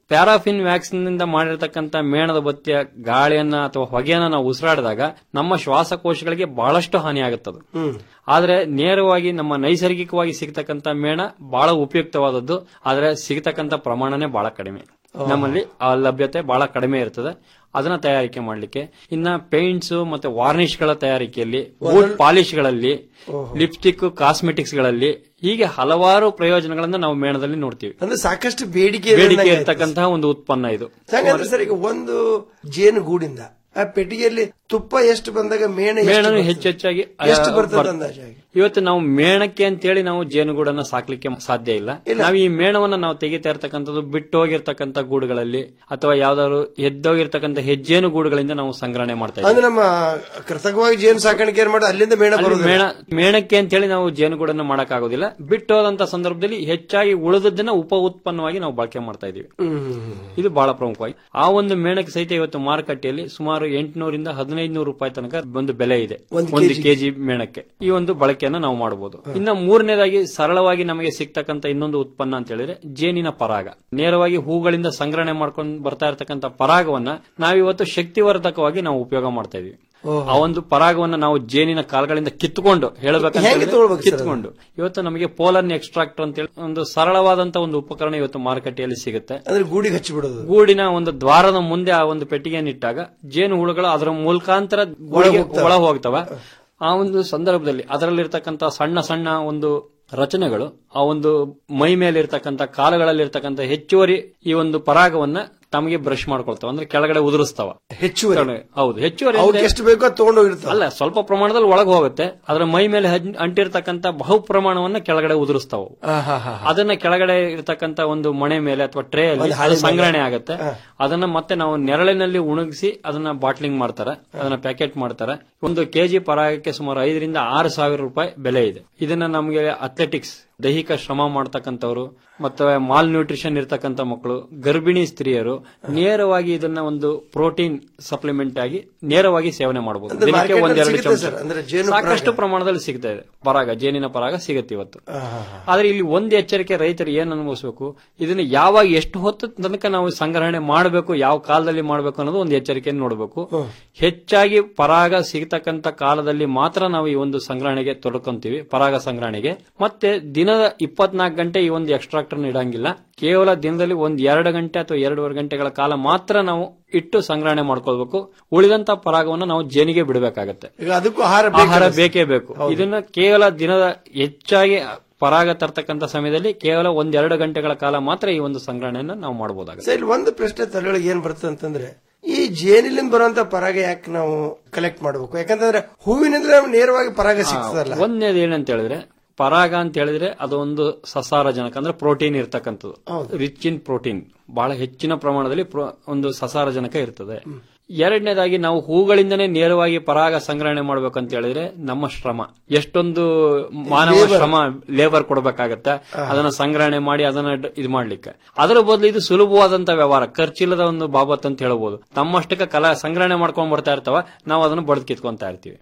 ಪ್ಯಾರಾಫಿನ್ ವ್ಯಾಕ್ಸಿನ್ ನಿಂದ ಮಾಡಿರ್ತಕ್ಕಂಥ ಮೇಣದ ಬತ್ತಿಯ ಗಾಳಿಯನ್ನ ಅಥವಾ ಹೊಗೆಯನ್ನ ನಾವು ಉಸಿರಾಡಿದಾಗ ನಮ್ಮ ಶ್ವಾಸಕೋಶಗಳಿಗೆ ಬಹಳಷ್ಟು ಹಾನಿಯಾಗುತ್ತದೆ ಆದ್ರೆ ನೇರವಾಗಿ ನಮ್ಮ ನೈಸರ್ಗಿಕವಾಗಿ ಸಿಗತಕ್ಕಂತ ಮೇಣ ಬಹಳ ಉಪಯುಕ್ತವಾದದ್ದು ಆದ್ರೆ ಸಿಗತಕ್ಕಂತ ಪ್ರಮಾಣನೇ ಬಹಳ ಕಡಿಮೆ ನಮ್ಮಲ್ಲಿ ಆ ಲಭ್ಯತೆ ಬಹಳ ಕಡಿಮೆ ಇರ್ತದೆ ಅದನ್ನ ತಯಾರಿಕೆ ಮಾಡ್ಲಿಕ್ಕೆ ಇನ್ನ ಪೇಂಟ್ಸ್ ಮತ್ತೆ ವಾರ್ನಿಶ್ ಗಳ ತಯಾರಿಕೆಯಲ್ಲಿ ಬೂಟ್ ಪಾಲಿಶ್ ಗಳಲ್ಲಿ ಲಿಪ್ಸ್ಟಿಕ್ ಕಾಸ್ಮೆಟಿಕ್ಸ್ ಗಳಲ್ಲಿ ಹೀಗೆ ಹಲವಾರು ಪ್ರಯೋಜನಗಳನ್ನ ನಾವು ಮೇಣದಲ್ಲಿ ನೋಡ್ತೀವಿ ಅಂದ್ರೆ ಸಾಕಷ್ಟು ಬೇಡಿಕೆ ಬೇಡಿಕೆ ಇರ್ತಕ್ಕಂತಹ ಒಂದು ಉತ್ಪನ್ನ ಇದು ಹಾಗಂದ್ರೆ ಸರ್ ಈಗ ಒಂದು ಜೇನು ಗೂಡಿಂದ ಆ ಪೆಟ್ಟಿಗೆಯಲ್ಲಿ ತುಪ್ಪ ಎಷ್ಟು ಬಂದಾಗ ಮೇಣ ಎಷ್ಟು ಮೇಣನು ಬರ್ತದೆ? ಹೆಚ್ಚೆಚ್ಚಾಗಿ ಎಷ್ಟು ಆ, ಬರ್ತದೆ ಬರ್- ಅಂದಾಜಾಗಿ ಇವತ್ತು ನಾವು ಮೇಣಕ್ಕೆ ಅಂತೇಳಿ ನಾವು ಜೇನುಗೂಡನ್ನ ಸಾಕ್ಲಿಕ್ಕೆ ಸಾಧ್ಯ ಇಲ್ಲ ನಾವು ಈ ಮೇಣವನ್ನ ನಾವು ತೆಗಿತಾ ಇರ್ತಕ್ಕಂಥದ್ದು ಬಿಟ್ಟು ಹೋಗಿರ್ತಕ್ಕಂಥ ಗೂಡುಗಳಲ್ಲಿ ಅಥವಾ ಯಾವ್ದಾದ್ರು ಎದ್ದೋಗಿರ್ತಕ್ಕಂಥ ಹೆಜ್ಜೇನು ಗೂಡುಗಳಿಂದ ನಾವು ಸಂಗ್ರಹಣೆ ಮಾಡ್ತಾ ಇದ್ದೀವಿ ಅಂದ್ರೆ ನಮ್ಮ ಕೃತಕವಾಗಿ ಜೇನು ಸಾಕಾಣಿಕೆ ಏನ್ ಮಾಡೋದು ಅಲ್ಲಿಂದ ಮೇಣ ಅಲ್ಲಿ ಬರೋದು ಮೇಣ ಮೇಣಕ್ಕೆ ಅಂತೇಳಿ ನಾವು ಜೇನುಗೂಡನ್ನ ಮಾಡಕ್ ಆಗೋದಿಲ್ಲ ಬಿಟ್ಟು ಹೋದಂತ ಸಂದರ್ಭದಲ್ಲಿ ಹೆಚ್ಚಾಗಿ ಉಳಿದದ್ದನ್ನ ಉಪ ಉತ್ಪನ್ನವಾಗಿ ನಾವು ಬಳಕೆ ಮಾಡ್ತಾ ಇದೀವಿ ಇದು ಬಹಳ ಪ್ರಮುಖವಾಗಿ ಆ ಒಂದು ಮೇಣಕ್ಕೆ ಸಹಿತ ಇವತ್ತು ಮಾರುಕಟ್ಟೆಯಲ್ಲಿ ಸುಮಾರು ಎಂಟುನೂರಿಂದ ಹದಿನೈದು ನೂರು ರೂಪಾಯಿ ತನಕ ಒಂದು ಬೆಲೆ ಇದೆ ಒಂದು ಒಂದು ಕೆಜಿ. ಕೆಜಿ ಮೇಣಕ್ಕೆ ಈ ಒಂದು ಬಳಕೆಯನ್ನ ನಾವು ಮಾಡಬಹುದು ಇನ್ನು ಮೂರನೇದಾಗಿ ಸರಳವಾಗಿ ನಮಗೆ ಸಿಗ್ತಕ್ಕಂತ ಇನ್ನೊಂದು ಉತ್ಪನ್ನ ಅಂತ ಹೇಳಿದ್ರೆ ಜೇನಿನ ಪರಾಗ ನೇರವಾಗಿ ಹೂಗಳಿಂದ ಸಂಗ್ರಹಣೆ ಮಾಡ್ಕೊಂಡು ಬರ್ತಾ ಇರತಕ್ಕಂತ ಪರಾಗವನ್ನ ನಾವಿವತ್ತು ಶಕ್ತಿವರ್ಧಕವಾಗಿ ನಾವು ಉಪಯೋಗ ಮಾಡ್ತಾ ಇದೀವಿ ಆ ಒಂದು ಪರಾಗವನ್ನ ನಾವು ಜೇನಿನ ಕಾಲ್ಗಳಿಂದ ಕಿತ್ತುಕೊಂಡು ಹೇಳಬೇಕಂತ ಹೆಂಗೆ ಹೇಳಿದ್ರೆ ತಗೊಳ್ಬೇಕು ಸರ್ ಅದು? ಕಿತ್ಕೊಂಡು ಇವತ್ತು ನಮಗೆ ಪೋಲನ್ ಎಕ್ಸ್ಟ್ರಾಕ್ಟರ್ ಅಂತ ಹೇಳಿ ಒಂದು ಸರಳವಾದಂತ ಒಂದು ಉಪಕರಣ ಇವತ್ತು ಮಾರುಕಟ್ಟೆಯಲ್ಲಿ ಸಿಗುತ್ತೆ ಅಂದ್ರೆ ಗೂಡಿಗೆ ಹಚ್ಚಿಬಿಡೋದು ಗೂಡಿನ ಒಂದು ದ್ವಾರದ ಮುಂದೆ ಆ ಒಂದು ಪೆಟ್ಟಿಗೆಯನ್ನು ಇಟ್ಟಾಗ ಜೇನು ಹುಳುಗಳು ಅದರ ಮುಖಾಂತರ ಗೂಡಿಗೆ ಹೋಗ್ತವೆ. ಒಳ ಹೋಗ್ತವೆ ಆ ಒಂದು ಸಂದರ್ಭದಲ್ಲಿ ಅದರಲ್ಲಿರ್ತಕ್ಕಂಥ ಸಣ್ಣ ಸಣ್ಣ ಒಂದು ರಚನೆಗಳು ಆ ಒಂದು ಮೈ ಮೇಲೆ ಇರ್ತಕ್ಕಂಥ ಕಾಲುಗಳಲ್ಲಿ ಇರ್ತಕ್ಕಂಥ ಹೆಚ್ಚುವರಿ ಈ ಒಂದು ಪರಾಗವನ್ನ ತಮಗೆ ಬ್ರಷ್ ಮಾಡ್ಕೊಳ್ತಾವ ಅಂದ್ರೆ ಕೆಳಗಡೆ ಉದುರಿಸ್ತಾವ ಹೆಚ್ಚುವರಿ ಹೌದು ಹೆಚ್ಚುವರಿ ಅವ್ರಿಗೆ ಅಂದ್ರೆ- ಎಷ್ಟು ಬೇಕೋ ಅದು ತಗೊಂಡೋಗಿರ್ತಾವ ಅಲ್ಲ ಸ್ವಲ್ಪ ಪ್ರಮಾಣದಲ್ಲಿ ಒಳಗೆ ಹೋಗುತ್ತೆ ಅದರ ಮೈ ಮೇಲೆ ಹಜ್- ಅಂಟಿರ್ತಕ್ಕಂಥ ಬಹು ಪ್ರಮಾಣವನ್ನ ಕೆಳಗಡೆ ಉದುರಿಸ್ತಾವ ಅದನ್ನ ಕೆಳಗಡೆ ಇರತಕ್ಕಂತ ಒಂದು ಮಣೆ ಮೇಲೆ ಅಥವಾ ಟ್ರೇ ಅಲ್ಲಿ ಒಂದು ಹಾಳೆ ಅದು ಸಂಗ್ರಹಣೆ ಮೇಲೆ. ಆಗುತ್ತೆ ಅದನ್ನ ಮತ್ತೆ ನಾವು ನೆರಳಿನಲ್ಲಿ ಉಣಗಿಸಿ ಅದನ್ನ ಬಾಟ್ಲಿಂಗ್ ಮಾಡ್ತಾರೆ ಅದನ್ನ ಪ್ಯಾಕೆಟ್ ಮಾಡ್ತಾರೆ ಒಂದು ಕೆಜಿ ಪರಾಗಕ್ಕೆ ಸುಮಾರು ಐದರಿಂದ ಆರು ಸಾವಿರ ರೂಪಾಯಿ ಬೆಲೆ ಇದೆ ಇದನ್ನ ನಮಗೆ ಅಥ್ಲೆಟಿಕ್ಸ್ ದೈಹಿಕ ಶ್ರಮ ಮಾಡ್ತಕ್ಕಂಥವ್ರು ಮತ್ತೆ ಮಾಲ್ ನ್ಯೂಟ್ರಿಷನ್ ಇರ್ತಕ್ಕಂಥ ಮಕ್ಕಳು ಗರ್ಭಿಣಿ ಸ್ತ್ರೀಯರು ನೇರವಾಗಿ ಇದನ್ನ ಒಂದು ಪ್ರೋಟೀನ್ ಸಪ್ಲಿಮೆಂಟ್ ಆಗಿ ನೇರವಾಗಿ ಸೇವನೆ ಮಾಡಬಹುದು ಅಂದ್ರೆ ದಿನಕ್ಕೆ market ಅಲ್ಲಿ ಒಂದೆರಡು ಸಿಗುತ್ತೆ ಚಮಚ ಸರ್, ಅಂದ್ರೆ ಜೇನು ಸಾಕಷ್ಟು ಪರಾಗ. ಪ್ರಮಾಣದಲ್ಲಿ ಸಿಗ್ತಾ ಇದೆ ಪರಾಗ ಜೇನಿನ ಪರಾಗ ಸಿಗುತ್ತೆ ಇವತ್ತು ಆದ್ರೆ ಇಲ್ಲಿ ಒಂದು ಎಚ್ಚರಿಕೆ ರೈತರು ಏನ್ ಅನುಭವಿಸಬೇಕು ಇದನ್ನ ಯಾವಾಗ ಎಷ್ಟು ಹೊತ್ತು ತನಕ ನಾವು ಸಂಗ್ರಹಣೆ ಮಾಡಬೇಕು ಯಾವ ಕಾಲದಲ್ಲಿ ಮಾಡಬೇಕು ಅನ್ನೋದು ಒಂದು ಎಚ್ಚರಿಕೆಯನ್ನು ನೋಡಬೇಕು ಹೆಚ್ಚಾಗಿ ಪರಾಗ ಸಿಗತಕ್ಕಂತ ಕಾಲದಲ್ಲಿ ಮಾತ್ರ ನಾವು ಈ ಒಂದು ಸಂಗ್ರಹಣೆಗೆ ತೊಡಕೊಂತೀವಿ ಪರಾಗ ಸಂಗ್ರಹಣೆಗೆ ಮತ್ತೆ ದಿನದ ಇಪ್ಪತ್ನಾಲ್ಕು ಗಂಟೆ ಈ ಒಂದು ಎಕ್ಸ್ಟ್ರಾಕ್ಟರ್ ಇಡಂಗಿಲ್ಲ ಕೇವಲ ದಿನದಲ್ಲಿ ಒಂದ್ ಎರಡು ಗಂಟೆ ಅಥವಾ ಎರಡೂವರೆ ಗಂಟೆಗಳ ಕಾಲ ಮಾತ್ರ ನಾವು ಇಟ್ಟು ಸಂಗ್ರಹಣೆ ಮಾಡ್ಕೊಳ್ಬೇಕು ಉಳಿದಂತ ಪರಾಗವನ್ನು ನಾವು ಜೇನಿಗೆ ಬಿಡಬೇಕಾಗತ್ತೆ ಈಗ ಅದಕ್ಕೂ ಆಹಾರ ಬೇಕು ಆಹಾರ ಅನ್ಸುತ್ತೆ. ಬೇಕೇ ಬೇಕು ಇದನ್ನ ಕೇವಲ ದಿನದ ಹೆಚ್ಚಾಗಿ ಪರಾಗ ತರ್ತಕ್ಕಂಥ ಸಮಯದಲ್ಲಿ ಕೇವಲ ಒಂದೆರಡು ಗಂಟೆಗಳ ಕಾಲ ಮಾತ್ರ ಈ ಒಂದು ಸಂಗ್ರಹಣೆಯನ್ನು ನಾವು ಮಾಡಬಹುದಾಗುತ್ತೆ ಸರ್ ಇಲ್ಲಿ ಒಂದು ಪ್ರಶ್ನೆ ತಲೆಯೊಳಗೆ ಏನ್ ಬರ್ತದೆ ಅಂತಂದ್ರೆ ಈ ಜೇನಿಲಿಂದ ಬರುವಂತ ಪರಾಗ ಯಾಕೆ ನಾವು ಕಲೆಕ್ಟ್ ಮಾಡಬೇಕು ಯಾಕಂತಂದ್ರೆ ಹೂವಿನಿಂದ ನಮ್ಗೆ ನೇರವಾಗಿ ಪರಾಗ ಸಿಗ್ತದಲ್ಲ ಒಂದೇದು ಏನಂತ ಹೇಳಿದ್ರೆ ಪರಾಗ ಅಂತ ಹೇಳಿದ್ರೆ ಅದು ಒಂದು ಸಸಾರಜನಕ ಅಂದ್ರೆ ಪ್ರೋಟೀನ್ ಇರ್ತಕ್ಕಂಥದ್ದು ರಿಚ್ ಇನ್ ಪ್ರೋಟೀನ್ ಬಹಳ ಹೆಚ್ಚಿನ ಪ್ರಮಾಣದಲ್ಲಿ ಪ್ರೋ- ಒಂದು ಸಸಾರಜನಕ ಇರ್ತದೆ ಎರಡನೇದಾಗಿ ನಾವು ಹೂಗಳಿಂದನೇ ನೇರವಾಗಿ ಪರಾಗ ಸಂಗ್ರಹಣೆ ಮಾಡ್ಬೇಕಂತ ಹೇಳಿದ್ರೆ ನಮ್ಮ ಶ್ರಮ ಎಷ್ಟೊಂದು ಮಾನವ Labor. ಶ್ರಮ ಲೇಬರ್ ಕೊಡಬೇಕಾಗತ್ತೆ ಅದನ್ನ ಸಂಗ್ರಹಣೆ ಮಾಡಿ ಅದನ್ನ ಡ- ಇದು ಮಾಡ್ಲಿಕ್ಕೆ ಅದರ ಬದಲು ಇದು ಸುಲಭವಾದಂತ ವ್ಯವಹಾರ ಖರ್ಚಿಲ್ಲದ ಒಂದು ಬಾಬತ್ ಅಂತ ಹೇಳ್ಬೋದು ತಮ್ಮಷ್ಟಕ್ಕೆ ಕಲಾ ಸಂಗ್ರಹಣೆ ಮಾಡ್ಕೊಂಡ್ ಬರ್ತಾ ಇರ್ತಾವ ನಾವು ಅದನ್ನ ಬಡ್ದು ಕಿತ್ಕೊಂತಾ ಇರ್ತೀವಿ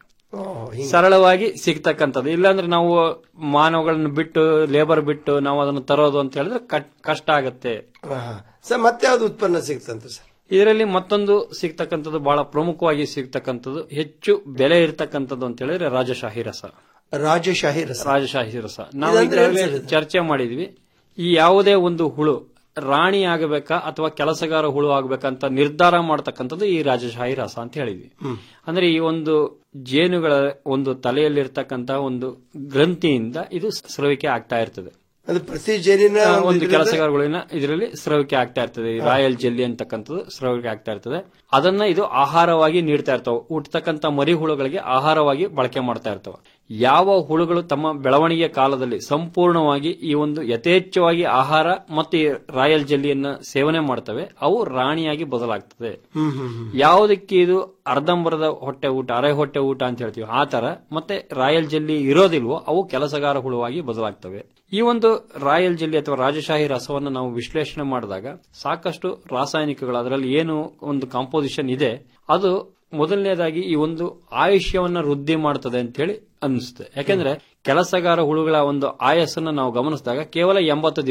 ಸರಳವಾಗಿ ಸಿಗ್ತಕ್ಕಂಥದ್ದು ಇಲ್ಲಾಂದ್ರೆ ನಾವು ಮಾನವಗಳನ್ನು ಬಿಟ್ಟು ಲೇಬರ್ ಬಿಟ್ಟು ನಾವು ಅದನ್ನು ತರೋದು ಅಂತ ಹೇಳಿದ್ರೆ ಕಟ್- ಕಷ್ಟ ಆಗತ್ತೆ ಸರ್ ಮತ್ತೆ ಯಾವ್ದು ಉತ್ಪನ್ನ ಸಿಗ್ತಂತ ಸರ್ ಇದರಲ್ಲಿ ಮತ್ತೊಂದು ಸಿಗ್ತಕ್ಕಂಥದ್ದು ಬಹಳ ಪ್ರಮುಖವಾಗಿ ಸಿಗ್ತಕ್ಕಂಥದ್ದು ಹೆಚ್ಚು ಬೆಲೆ ಇರ್ತಕ್ಕಂಥದ್ದು ಅಂತ ಹೇಳಿದ್ರೆ ರಾಜಶಾಹಿ ರಸ ರಾಜಶಾಹಿ ರಸ ರಾಜಶಾಹಿ ರಸ ನಾವು ಇದಂದ್ರೆ ಏನ್ ಈಗಾಗಲೇ ಸರ್ ಇದು? ಚರ್ಚೆ ಮಾಡಿದ್ವಿ ಈ ಯಾವುದೇ ಒಂದು ಹುಳು ರಾಣಿ ಆಗಬೇಕಾ ಅಥವಾ ಕೆಲಸಗಾರ ಹುಳು ಆಗ್ಬೇಕಂತ ನಿರ್ಧಾರ ಮಾಡ್ತಕ್ಕಂಥದ್ದು ಈ ರಾಜಶಾಹಿ ರಸ ಅಂತ ಹೇಳಿದ್ವಿ ಅಂದ್ರೆ ಈ ಒಂದು ಜೇನುಗಳ ಒಂದು ತಲೆಯಲ್ಲಿರ್ತಕ್ಕಂಥ ಒಂದು ಗ್ರಂಥಿಯಿಂದ ಇದು ಸ್ರವಿಕೆ ಆಗ್ತಾ ಇರ್ತದೆ ಅದು ಪ್ರತಿ ಜೇನಿನ ಆ, ಒಂದು ಒಂದು ಇದರಿಂದ- ಕೆಲಸಗಾರಗಳಿನ ಇದರಲ್ಲಿ ಸ್ರವಿಕೆ ಆಗ್ತಾ ಇರ್ತದೆ ಈ ರಾಯಲ್ ಜೆಲ್ಲಿ ಅಂತಕ್ಕಂಥದ್ದು ಸ್ರವಿಕೆ ಆಗ್ತಾ ಇರ್ತದೆ ಅದನ್ನ ಇದು ಆಹಾರವಾಗಿ ನೀಡ್ತಾ ಇರ್ತಾವ ಹುಟ್ಟತಕ್ಕಂತ ಮರಿ ಹುಳುಗಳಿಗೆ ಆಹಾರವಾಗಿ ಬಳಕೆ ಮಾಡ್ತಾ ಇರ್ತಾವ ಯಾವ ಹುಳುಗಳು ತಮ್ಮ ಬೆಳವಣಿಗೆಯ ಕಾಲದಲ್ಲಿ ಸಂಪೂರ್ಣವಾಗಿ ಈ ಒಂದು ಯಥೇಚ್ಛವಾಗಿ ಆಹಾರ ಮತ್ತು ಈ ರಾಯಲ್ ಜೆಲ್ಲಿಯನ್ನ ಸೇವನೆ ಮಾಡ್ತವೆ ಅವು ರಾಣಿಯಾಗಿ ಬದಲಾಗ್ತದೆ ಹ್ಮ್ ಹ್ಮ್ ಹ್ಮ್. ಯಾವುದಕ್ಕೆ ಇದು ಅರ್ಧಂಬರದ ಹೊಟ್ಟೆ ಊಟ ಅರೆ ಹೊಟ್ಟೆ ಊಟ ಅಂತ ಹೇಳ್ತೀವಿ ಆ ತರ ಮತ್ತೆ ರಾಯಲ್ ಜೆಲ್ಲಿ ಇರೋದಿಲ್ವೋ ಅವು ಕೆಲಸಗಾರ ಹುಳುವಾಗಿ ಬದಲಾಗ್ತವೆ ಈ ಒಂದು ರಾಯಲ್ ಜೆಲ್ಲಿ ಅಥವಾ ರಾಜಶಾಹಿ ರಸವನ್ನು ನಾವು ವಿಶ್ಲೇಷಣೆ ಮಾಡಿದಾಗ ಸಾಕಷ್ಟು ರಾಸಾಯನಿಕಗಳು ಅದರಲ್ಲಿ ಏನು ಒಂದು ಕಾಂಪೋಸಿಷನ್ ಇದೆ ಅದು ಮೊದಲನೇದಾಗಿ ಈ ಒಂದು ಆಯುಷ್ಯವನ್ನ ವೃದ್ಧಿ ಮಾಡ್ತದೆ ಅಂತ ಹೇಳಿ ಅನಿಸುತ್ತೆ ಯಾಕೆಂದ್ರೆ ಕೆಲಸಗಾರ ಹುಳುಗಳ ಒಂದು ಆಯಸ್ಸನ್ನು ನಾವು ಗಮನಿಸಿದಾಗ ಕೇವಲ ಎಂಬತ್ತು ದಿವಸ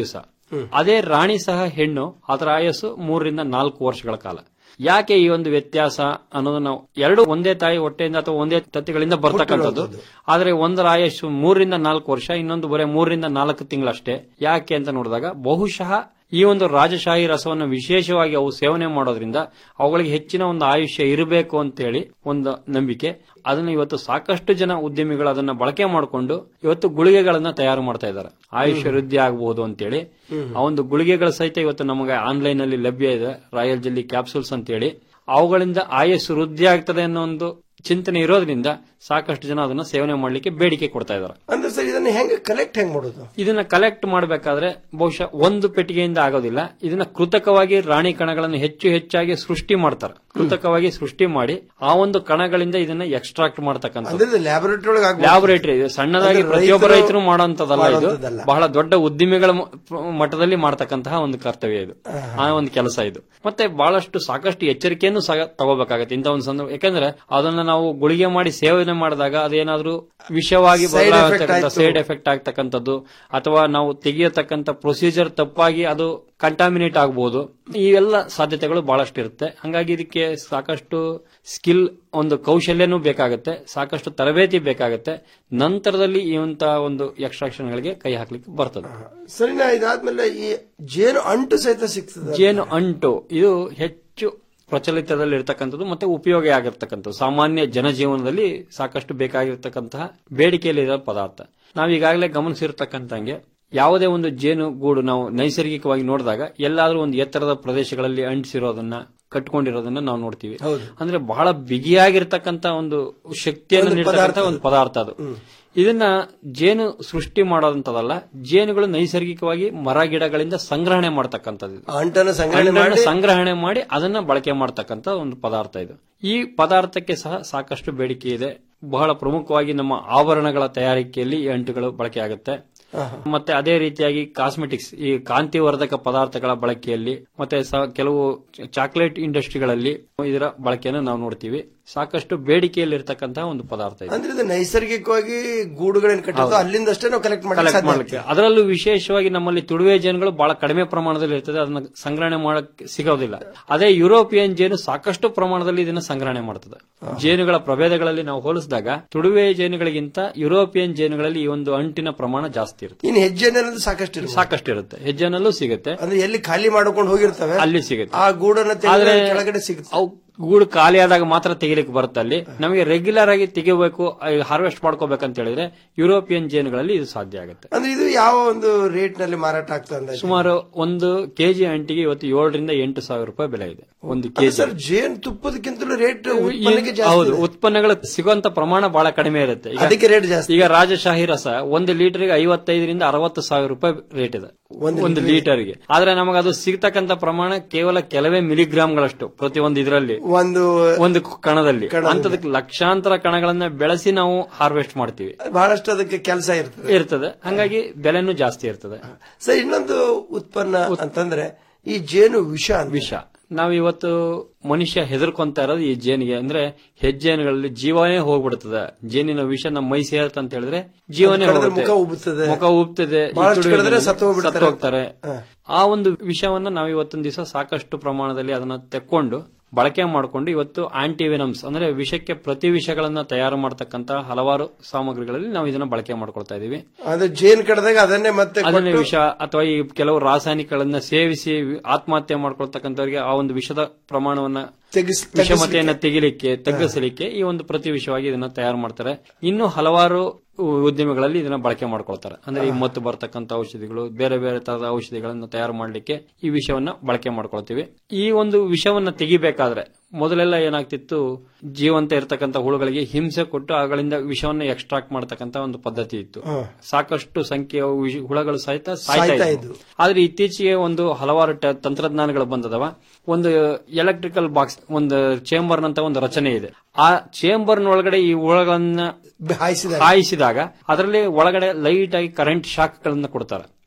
ಅದೇ ರಾಣಿ ಸಹ ಹೆಣ್ಣು ಅದರ ಆಯಸ್ಸು ಮೂರರಿಂದ ನಾಲ್ಕು ವರ್ಷಗಳ ಕಾಲ ಯಾಕೆ ಈ ಒಂದು ವ್ಯತ್ಯಾಸ ಅನ್ನೋದು ನಾವು ಎರಡು ಒಂದೇ ತಾಯಿ ಹೊಟ್ಟೆಯಿಂದ ಅಥವಾ ಒಂದೇ ತತ್ತಿಗಳಿಂದ ಬರ್ತಕ್ಕಂಥದ್ದು ಆದ್ರೆ ಒಂದರ ಆಯಸ್ಸು ಮೂರರಿಂದ ನಾಲ್ಕು ವರ್ಷ ಇನ್ನೊಂದು ಬರೀ ಮೂರರಿಂದ ನಾಲ್ಕು ತಿಂಗಳಷ್ಟೇ ಯಾಕೆ ಅಂತ ನೋಡಿದಾಗ ಬಹುಶಃ ಈ ಒಂದು ರಾಜಶಾಹಿ ರಸವನ್ನು ವಿಶೇಷವಾಗಿ ಅವು ಸೇವನೆ ಮಾಡೋದ್ರಿಂದ ಅವುಗಳಿಗೆ ಹೆಚ್ಚಿನ ಒಂದು ಆಯುಷ್ಯ ಇರಬೇಕು ಅಂತೇಳಿ ಒಂದು ನಂಬಿಕೆ ಅದನ್ನ ಇವತ್ತು ಸಾಕಷ್ಟು ಜನ ಉದ್ಯಮಿಗಳು ಅದನ್ನ ಬಳಕೆ ಮಾಡಿಕೊಂಡು ಇವತ್ತು ಗುಳಿಗೆಗಳನ್ನ ತಯಾರು ಮಾಡ್ತಾ ಇದ್ದಾರೆ ಆಯುಷ್ಯ ವೃದ್ಧಿ ಆಗಬಹುದು ಅಂತೇಳಿ ಆ ಒಂದು ಗುಳಿಗೆಗಳ ಸಹಿತ ಇವತ್ತು ನಮಗೆ ಆನ್ಲೈನ್ ಅಲ್ಲಿ ಲಭ್ಯ ಇದೆ ರಾಯಲ್ ಜೆಲ್ಲಿ ಕ್ಯಾಪ್ಸೂಲ್ಸ್ ಅಂತೇಳಿ ಅವುಗಳಿಂದ ಆಯಸ್ಸು ವೃದ್ಧಿ ಆಗ್ತದೆ ಅನ್ನೋ ಒಂದು ಚಿಂತನೆ ಇರೋದ್ರಿಂದ ಸಾಕಷ್ಟು ಜನ ಅದನ್ನ ಸೇವನೆ ಮಾಡ್ಲಿಕ್ಕೆ ಬೇಡಿಕೆ ಕೊಡ್ತಾ ಇದ್ದಾರೆ ಅಂದ್ರೆ ಸರ್ ಇದನ್ನ ಹೆಂಗ್ ಕಲೆಕ್ಟ್ ಹೆಂಗ್ ಮಾಡೋದು ಇದನ್ನ ಕಲೆಕ್ಟ್ ಮಾಡಬೇಕಾದ್ರೆ ಬಹುಶಃ ಒಂದು ಪೆಟ್ಟಿಗೆಯಿಂದ ಆಗೋದಿಲ್ಲ ಇದನ್ನ ಕೃತಕವಾಗಿ ರಾಣಿ ಕಣಗಳನ್ನು ಹೆಚ್ಚು ಹೆಚ್ಚಾಗಿ ಸೃಷ್ಟಿ ಮಾಡ್ತಾರೆ ಕೃತಕವಾಗಿ ಸೃಷ್ಟಿ ಮಾಡಿ ಆ ಒಂದು ಕಣಗಳಿಂದ ಇದನ್ನ ಎಕ್ಸ್ಟ್ರಾಕ್ಟ್ ಮಾಡ್ತಕ್ಕಂಥ ಅಂದ್ರೆ ಲ್ಯಾಬೊರೇಟರಿ ಒಳಗೆ ಆಗ್ಬೋದು. ಲ್ಯಾಬೊರೇಟರಿ ಇದು ಸಣ್ಣದಾಗಿ ಅಂದ್ರೆ ಪ್ರತಿಯೊಬ್ಬ ರೈತರು ರೈತರು ಮಾಡುವಂತದಲ್ಲ ಇದು ಮಾಡುವಂಥದ್ದಲ್ಲ. ಬಹಳ ದೊಡ್ಡ ಉದ್ದಿಮೆಗಳ ಮ- ಮಟ್ಟದಲ್ಲಿ ಮಾಡ್ತಕ್ಕಂತಹ ಒಂದು ಕರ್ತವ್ಯ ಇದು ಆ ಒಂದು ಕೆಲಸ ಇದು ಮತ್ತೆ ಬಹಳಷ್ಟು ಸಾಕಷ್ಟು ಎಚ್ಚರಿಕೆಯನ್ನು ಸಹ ತಗೋಬೇಕಾಗತ್ತೆ ಇಂಥ ಒಂದು ಸಂದರ್ಭ ಯಾಕಂದ್ರೆ ಅದನ್ನ ನಾವು ಗುಳಿಗೆ ಮಾಡಿ ಸೇವನೆ ಮಾಡಿದಾಗ ಅದೇನಾದ್ರೂ ವಿಷವಾಗಿ Side effect ಬದಲಾಗತಕ್ಕಂಥ ಆಯ್ತು. ಸೈಡ್ ಎಫೆಕ್ಟ್ ಆಗ್ತಕ್ಕಂಥದ್ದು ಅಥವಾ ನಾವು ತೆಗೆಯತಕ್ಕಂಥ ಪ್ರೊಸೀಜರ್ ತಪ್ಪಾಗಿ ಅದು ಕಂಟಾಮಿನೇಟ್ ಆಗಬಹುದು ಈ ಎಲ್ಲ ಸಾಧ್ಯತೆಗಳು ಬಹಳಷ್ಟು ಇರುತ್ತೆ ಹಂಗಾಗಿ ಇದಕ್ಕೆ ಸಾಕಷ್ಟು ಸ್ಕಿಲ್ ಒಂದು ಕೌಶಲ್ಯನೂ ಬೇಕಾಗುತ್ತೆ ಸಾಕಷ್ಟು ತರಬೇತಿ ಬೇಕಾಗುತ್ತೆ ನಂತರದಲ್ಲಿ ಈ ಒಂದು ಎಕ್ಸ್ಟ್ರಾಕ್ಷನ್ ಗಳಿಗೆ ಕೈ ಹಾಕ್ಲಿಕ್ಕೆ ಬರ್ತದೆ ಸರಿನಾ ಇದಾದ್ಮೇಲೆ ಈ ಜೇನು ಅಂಟು ಸಹಿತ ಸಿಗ್ತದೆ ಜೇನು ಅಂಟು ಇದು ಹೆಚ್ಚು ಪ್ರಚಲಿತದಲ್ಲಿ ಇರತಕ್ಕಂಥದ್ದು ಮತ್ತೆ ಉಪಯೋಗ ಆಗಿರ್ತಕ್ಕಂಥದ್ದು ಸಾಮಾನ್ಯ ಜನಜೀವನದಲ್ಲಿ ಸಾಕಷ್ಟು ಬೇಕಾಗಿರ್ತಕ್ಕಂತಹ ಬೇಡಿಕೆಯಲ್ಲಿರೋ ಪದಾರ್ಥ ನಾವೀಗಾಗಲೇ ಗಮನಿಸಿರ್ತಕ್ಕಂಥಂಗೆ ಯಾವುದೇ ಒಂದು ಜೇನು ಗೂಡು ನಾವು ನೈಸರ್ಗಿಕವಾಗಿ ನೋಡಿದಾಗ ಎಲ್ಲಾದ್ರೂ ಒಂದು ಎತ್ತರದ ಪ್ರದೇಶಗಳಲ್ಲಿ ಅಂಟಿಸಿರೋದನ್ನ ಕಟ್ಕೊಂಡಿರೋದನ್ನ ನಾವು ನೋಡ್ತೀವಿ ಅಂದ್ರೆ ಬಹಳ ಬಿಗಿಯಾಗಿರ್ತಕ್ಕಂತ ಒಂದು ಶಕ್ತಿಯನ್ನು ಒಂದು ನೀಡ್ತಕ್ಕಂಥ ಪದಾರ್ಥ ಒಂದು ಪದಾರ್ಥ ಅದು ಇದನ್ನ ಜೇನು ಸೃಷ್ಟಿ ಮಾಡೋದಂತದಲ್ಲ ಜೇನುಗಳು ನೈಸರ್ಗಿಕವಾಗಿ ಮರ ಗಿಡಗಳಿಂದ ಸಂಗ್ರಹಣೆ ಮಾಡ್ತಕ್ಕಂಥದ್ದು ಇದು. ಅಂಟನ್ನು ಸಂಗ್ರಹಣೆ ಅಂಟನ್ನು ಮಾಡಿ ಸಂಗ್ರಹಣೆ ಮಾಡಿ ಅದನ್ನ ಬಳಕೆ ಮಾಡ್ತಕ್ಕಂಥ ಒಂದು ಪದಾರ್ಥ ಇದು ಈ ಪದಾರ್ಥಕ್ಕೆ ಸಹ ಸಾಕಷ್ಟು ಬೇಡಿಕೆ ಇದೆ ಬಹಳ ಪ್ರಮುಖವಾಗಿ ನಮ್ಮ ಆಭರಣಗಳ ತಯಾರಿಕೆಯಲ್ಲಿ ಈ ಅಂಟುಗಳು ಬಳಕೆ ಆಗುತ್ತೆ ಮತ್ತೆ ಅದೇ ರೀತಿಯಾಗಿ ಕಾಸ್ಮೆಟಿಕ್ಸ್ ಈ ಕಾಂತಿವರ್ಧಕ ಪದಾರ್ಥಗಳ ಬಳಕೆಯಲ್ಲಿ ಮತ್ತೆ ಸ- ಕೆಲವು ಚಾಕ್ಲೇಟ್ ಇಂಡಸ್ಟ್ರಿಗಳಲ್ಲಿ ಇದರ ಬಳಕೆಯನ್ನು ನಾವು ನೋಡ್ತೀವಿ ಸಾಕಷ್ಟು ಬೇಡಿಕೆಯಲ್ಲಿರ್ತಕ್ಕಂತಹ ಒಂದು ಪದಾರ್ಥ ಇದು ಅಂದ್ರೆ ಇದು ನೈಸರ್ಗಿಕವಾಗಿ ಗೂಡುಗಳೇನ್ ಕಟ್ಟಿರ್ತೋ ಹೌದು. ಅಲ್ಲಿಂದಷ್ಟೇ ನಾವು ಕಲೆಕ್ಟ್ ಮಾಡಕ್ಕೆ ಕಲೆಕ್ಟ್ ಸಾಧ್ಯ ಮಾಡಲಿಕ್ಕೆ ಅದರಲ್ಲೂ ವಿಶೇಷವಾಗಿ ನಮ್ಮಲ್ಲಿ ತುಳುವೆ ಜೇನುಗಳು ಬಹಳ ಕಡಿಮೆ ಪ್ರಮಾಣದಲ್ಲಿ ಇರ್ತದೆ ಅದನ್ನ ಸಂಗ್ರಹಣೆ ಮಾಡಕ್ಕೆ ಸಿಗೋದಿಲ್ಲ ಅದೇ ಯುರೋಪಿಯನ್ ಜೇನು ಸಾಕಷ್ಟು ಪ್ರಮಾಣದಲ್ಲಿ ಇದನ್ನ ಸಂಗ್ರಹಣೆ ಮಾಡ್ತದೆ ಜೇನುಗಳ ಪ್ರಭೇದಗಳಲ್ಲಿ ನಾವು ಹೋಲಿಸಿದಾಗ ತುಳುವೆ ಜೇನುಗಳಿಗಿಂತ ಯುರೋಪಿಯನ್ ಜೇನುಗಳಲ್ಲಿ ಈ ಒಂದು ಅಂಟಿನ ಪ್ರಮಾಣ ಜಾಸ್ತಿ ಇರುತ್ತೆ ಇನ್ನು ಹೆಜ್ಜೆನಲ್ಲಿ ಸಾಕಷ್ಟು ಇರುತ್ತೆ ಸಾಕಷ್ಟು ಇರುತ್ತೆ ಹೆಜ್ಜೆನಲ್ಲೂ ಸಿಗುತ್ತೆ ಅಂದ್ರೆ ಎಲ್ಲಿ ಖಾಲಿ ಮಾಡ್ಕೊಂಡು ಹೋಗಿರ್ತವೆ ಅಲ್ಲಿ ಸಿಗುತ್ತೆ ಆ ಗೂಡನ್ನ ಆದ್ರೆ ತೆಗೆದ್ರೆ ಕೆಳಗಡೆ ಸಿಗುತ್ತೆ ಅವು ಗೂಡು ಖಾಲಿ ಆದಾಗ ಮಾತ್ರ ತೆಗಿಲಿಕ್ಕೆ ಬರುತ್ತೆ ಅಲ್ಲಿ ನಮಗೆ ರೆಗ್ಯುಲರ್ ಆಗಿ ತೆಗಿಬೇಕು ಹಾರ್ವೆಸ್ಟ್ ಮಾಡ್ಕೋಬೇಕಂತ ಹೇಳಿದ್ರೆ ಯುರೋಪಿಯನ್ ಜೇನುಗಳಲ್ಲಿ ಇದು ಸಾಧ್ಯ ಆಗುತ್ತೆ ಅಂದ್ರೆ ಇದು ಯಾವ ಒಂದು ರೇಟ್ ನಲ್ಲಿ ಮಾರಾಟ ಆಗ್ತಾ ಇದೆ ಸುಮಾರು ಒಂದು ಕೆಜಿ ಅಂಟಿಗೆ ಇವತ್ತು ಏಳರಿಂದ ಎಂಟು ಸಾವಿರ ರೂಪಾಯಿ ಬೆಲೆ ಇದೆ ಒಂದು ಕೆಜಿ ಸರ್ ಜೇನ್ ತುಪ್ಪದಕ್ಕಿಂತಲೂ ರೇಟ್ ಉತ್ಪನ್ನಕ್ಕೆ ಜಾಸ್ತಿ ಹೌದು ಇದೆ. ಉತ್ಪನ್ನಗಳು ಸಿಗುವಂತ ಪ್ರಮಾಣ ಬಹಳ ಕಡಿಮೆ ಇರುತ್ತೆ ಈಗ- ಅದಕ್ಕೆ ರೇಟ್ ಜಾಸ್ತಿ ಈಗ ರಾಜಶಾಹಿ ರಸ ಒಂದು ಲೀಟರ್ಗೆ ಐವತ್ತೈದರಿಂದ ಅರವತ್ತು ಸಾವಿರ ರೂಪಾಯಿ ರೇಟ್ ಇದೆ ಒಂದು ಒಂದು ಲೀಟರ್ಗೆ ಆದ್ರೆ ನಮಗೆ ಅದು ಸಿಗ್ತಕ್ಕಂತ ಪ್ರಮಾಣ ಕೇವಲ ಕೆಲವೇ ಮಿಲಿಗ್ರಾಮ್ಗಳಷ್ಟು ಪ್ರತಿ ಒಂದು ಇದರಲ್ಲಿ ಒಂದು ಒಂದು ಕಣದಲ್ಲಿ ಕಣದಲ್ಲಿ. ಅಂತದಕ್ಕೆ ಲಕ್ಷಾಂತರ ಕಣಗಳನ್ನ ಬೆಳೆಸಿ ನಾವು ಹಾರ್ವೆಸ್ಟ್ ಮಾಡ್ತೀವಿ ಬಹಳಷ್ಟು ಅದಕ್ಕೆ ಕೆಲಸ ಇರ್ತದೆ ಇರ್ತದೆ ಹಂಗಾಗಿ ಬೆಲೆನೂ ಜಾಸ್ತಿ ಇರ್ತದೆ ಸರ್ ಇನ್ನೊಂದು ಉತ್ಪನ್ನ ಅಂತಂದ್ರೆ ಈ ಜೇನು ವಿಷ ಅಂತ. ವಿಷ ನಾವ್ ಇವತ್ತು ಮನುಷ್ಯ ಹೆದರ್ಕೊಂತ ಇರೋದು ಈ ಜೇನಿಗೆ ಅಂದ್ರೆ ಹೆಜ್ಜೇನುಗಳಲ್ಲಿ ಜೀವನೇ ಹೋಗ್ಬಿಡ್ತದೆ ಜೇನಿನ ವಿಷ ನಮ್ಮ ಮೈ ಸೇರತ್ತೆ ಅಂತ ಹೇಳಿದ್ರೆ ಜೀವನೇ ಅದು ಕಡಿದ್ರೆ ಹೋಗುತ್ತೆ ಮುಖ ಉಬ್ಬುತ್ತದೆ. ಮುಖ ಉಬ್ತದೆ ಈ ಬಹಳಷ್ಟು ತುಳುವಿನಲ್ಲಿ ಕಡಿದ್ರೆ ಸತ್ತು ಹೋಗ್ಬಿಡ್ತಾರೆ. ಸತ್ತು ಹೋಗ್ತಾರೆ ಹ. ಆ ಒಂದು ವಿಷವನ್ನ ನಾವು ಇವತ್ತೊಂದು ದಿವಸ ಸಾಕಷ್ಟು ಪ್ರಮಾಣದಲ್ಲಿ ಅದನ್ನ ತೆಕ್ಕೊಂಡು ಬಳಕೆ ಮಾಡಿಕೊಂಡು ಇವತ್ತು ಆಂಟಿವೆನಮ್ಸ್ ಅಂದ್ರೆ ವಿಷಕ್ಕೆ ಪ್ರತಿ ವಿಷಗಳನ್ನ ತಯಾರು ಮಾಡತಕ್ಕಂತ ಹಲವಾರು ಸಾಮಗ್ರಿಗಳಲ್ಲಿ ನಾವು ಇದನ್ನ ಬಳಕೆ ಮಾಡ್ಕೊಳ್ತಾ ಇದೀವಿ ಅದು ಜೇನ್ ಕಡ್ದಾಗ ಅದನ್ನೇ ಮತ್ತೆ ಅದನ್ನೇ ಕೊಟ್ಟು- ವಿಷ ಅಥವಾ ಈ ಕೆಲವು ರಾಸಾಯನಿಕಗಳನ್ನ ಸೇವಿಸಿ ವಿ- ಆತ್ಮಹತ್ಯೆ ಮಾಡ್ಕೊಳ್ತಕ್ಕಂಥವ್ರಿಗೆ ಆ ಒಂದು ವಿಷದ ಪ್ರಮಾಣವನ್ನ ತೆಗಿಸ್- ವಿಷಮತೆಯನ್ನ ತೆಗಿಲಿಕ್ಕೆ ತಗ್ಗಿಸಲಿಕ್ಕೆ ಈ ಒಂದು ಪ್ರತಿ ವಿಷವಾಗಿ ಇದನ್ನ ತಯಾರು ಮಾಡ್ತಾರೆ ಇನ್ನು ಹಲವಾರು ಉ- ಉದ್ಯಮಗಳಲ್ಲಿ ಇದನ್ನ ಬಳಕೆ ಮಾಡ್ಕೊಳ್ತಾರೆ ಅಂದ್ರೆ ಈ ಮತ್ತು ಬರ್ತಕ್ಕಂಥ ಔಷಧಿಗಳು ಬೇರೆ ಬೇರೆ ತರದ ಔಷಧಿಗಳನ್ನ ತಯಾರು ಮಾಡ್ಲಿಕ್ಕೆ ಈ ವಿಷವನ್ನ ಬಳಕೆ ಮಾಡ್ಕೊಳ್ತೀವಿ ಈ ಒಂದು ವಿಷವನ್ನ ತೆಗಿಬೇಕಾದ್ರೆ ಮೊದಲೆಲ್ಲ ಏನಾಗ್ತಿತ್ತು ಜೀವಂತ ಇರತಕ್ಕಂತ ಹುಳುಗಳಿಗೆ ಹಿಂಸೆ ಕೊಟ್ಟು ಅವುಗಳಿಂದ ವಿಷವನ್ನ ಎಕ್ಸ್ಟ್ರಾಕ್ಟ್ ಮಾಡತಕ್ಕಂತ ಒಂದು ಪದ್ಧತಿ ಇತ್ತು ಹ. ಸಾಕಷ್ಟು ಸಂಖ್ಯೆಯ ವಿಷ- ಹುಳಗಳು ಸಹಿತ ಸಾಯ್ತಾ ಸಾಯ್ತಾ ಇದ್ವು. ಇದ್ವು ಆದ್ರೆ ಇತ್ತೀಚೆಗೆ ಒಂದು ಹಲವಾರು ಟ- ತಂತ್ರಜ್ಞಾನಗಳು ಬಂದದವ ಒಂದು ಎಲೆಕ್ಟ್ರಿಕಲ್ ಬಾಕ್ಸ್ ಒಂದು ಚೇಂಬರ್ ನಂತ ಒಂದು ರಚನೆ ಇದೆ ಆ ಚೇಂಬರ್ ಒಳಗಡೆ ಈ ಹುಳಗಳನ್ನ ಹಾಯಿಸಿದಾಗ ಹಾಯಿಸಿದಾಗ ಅದರಲ್ಲಿ ಒಳಗಡೆ ಲೈಟ್ ಆಗಿ ಕರೆಂಟ್ ಶಾಕ್ ಗಳನ್ನ ಕೊಡ್ತಾರೆ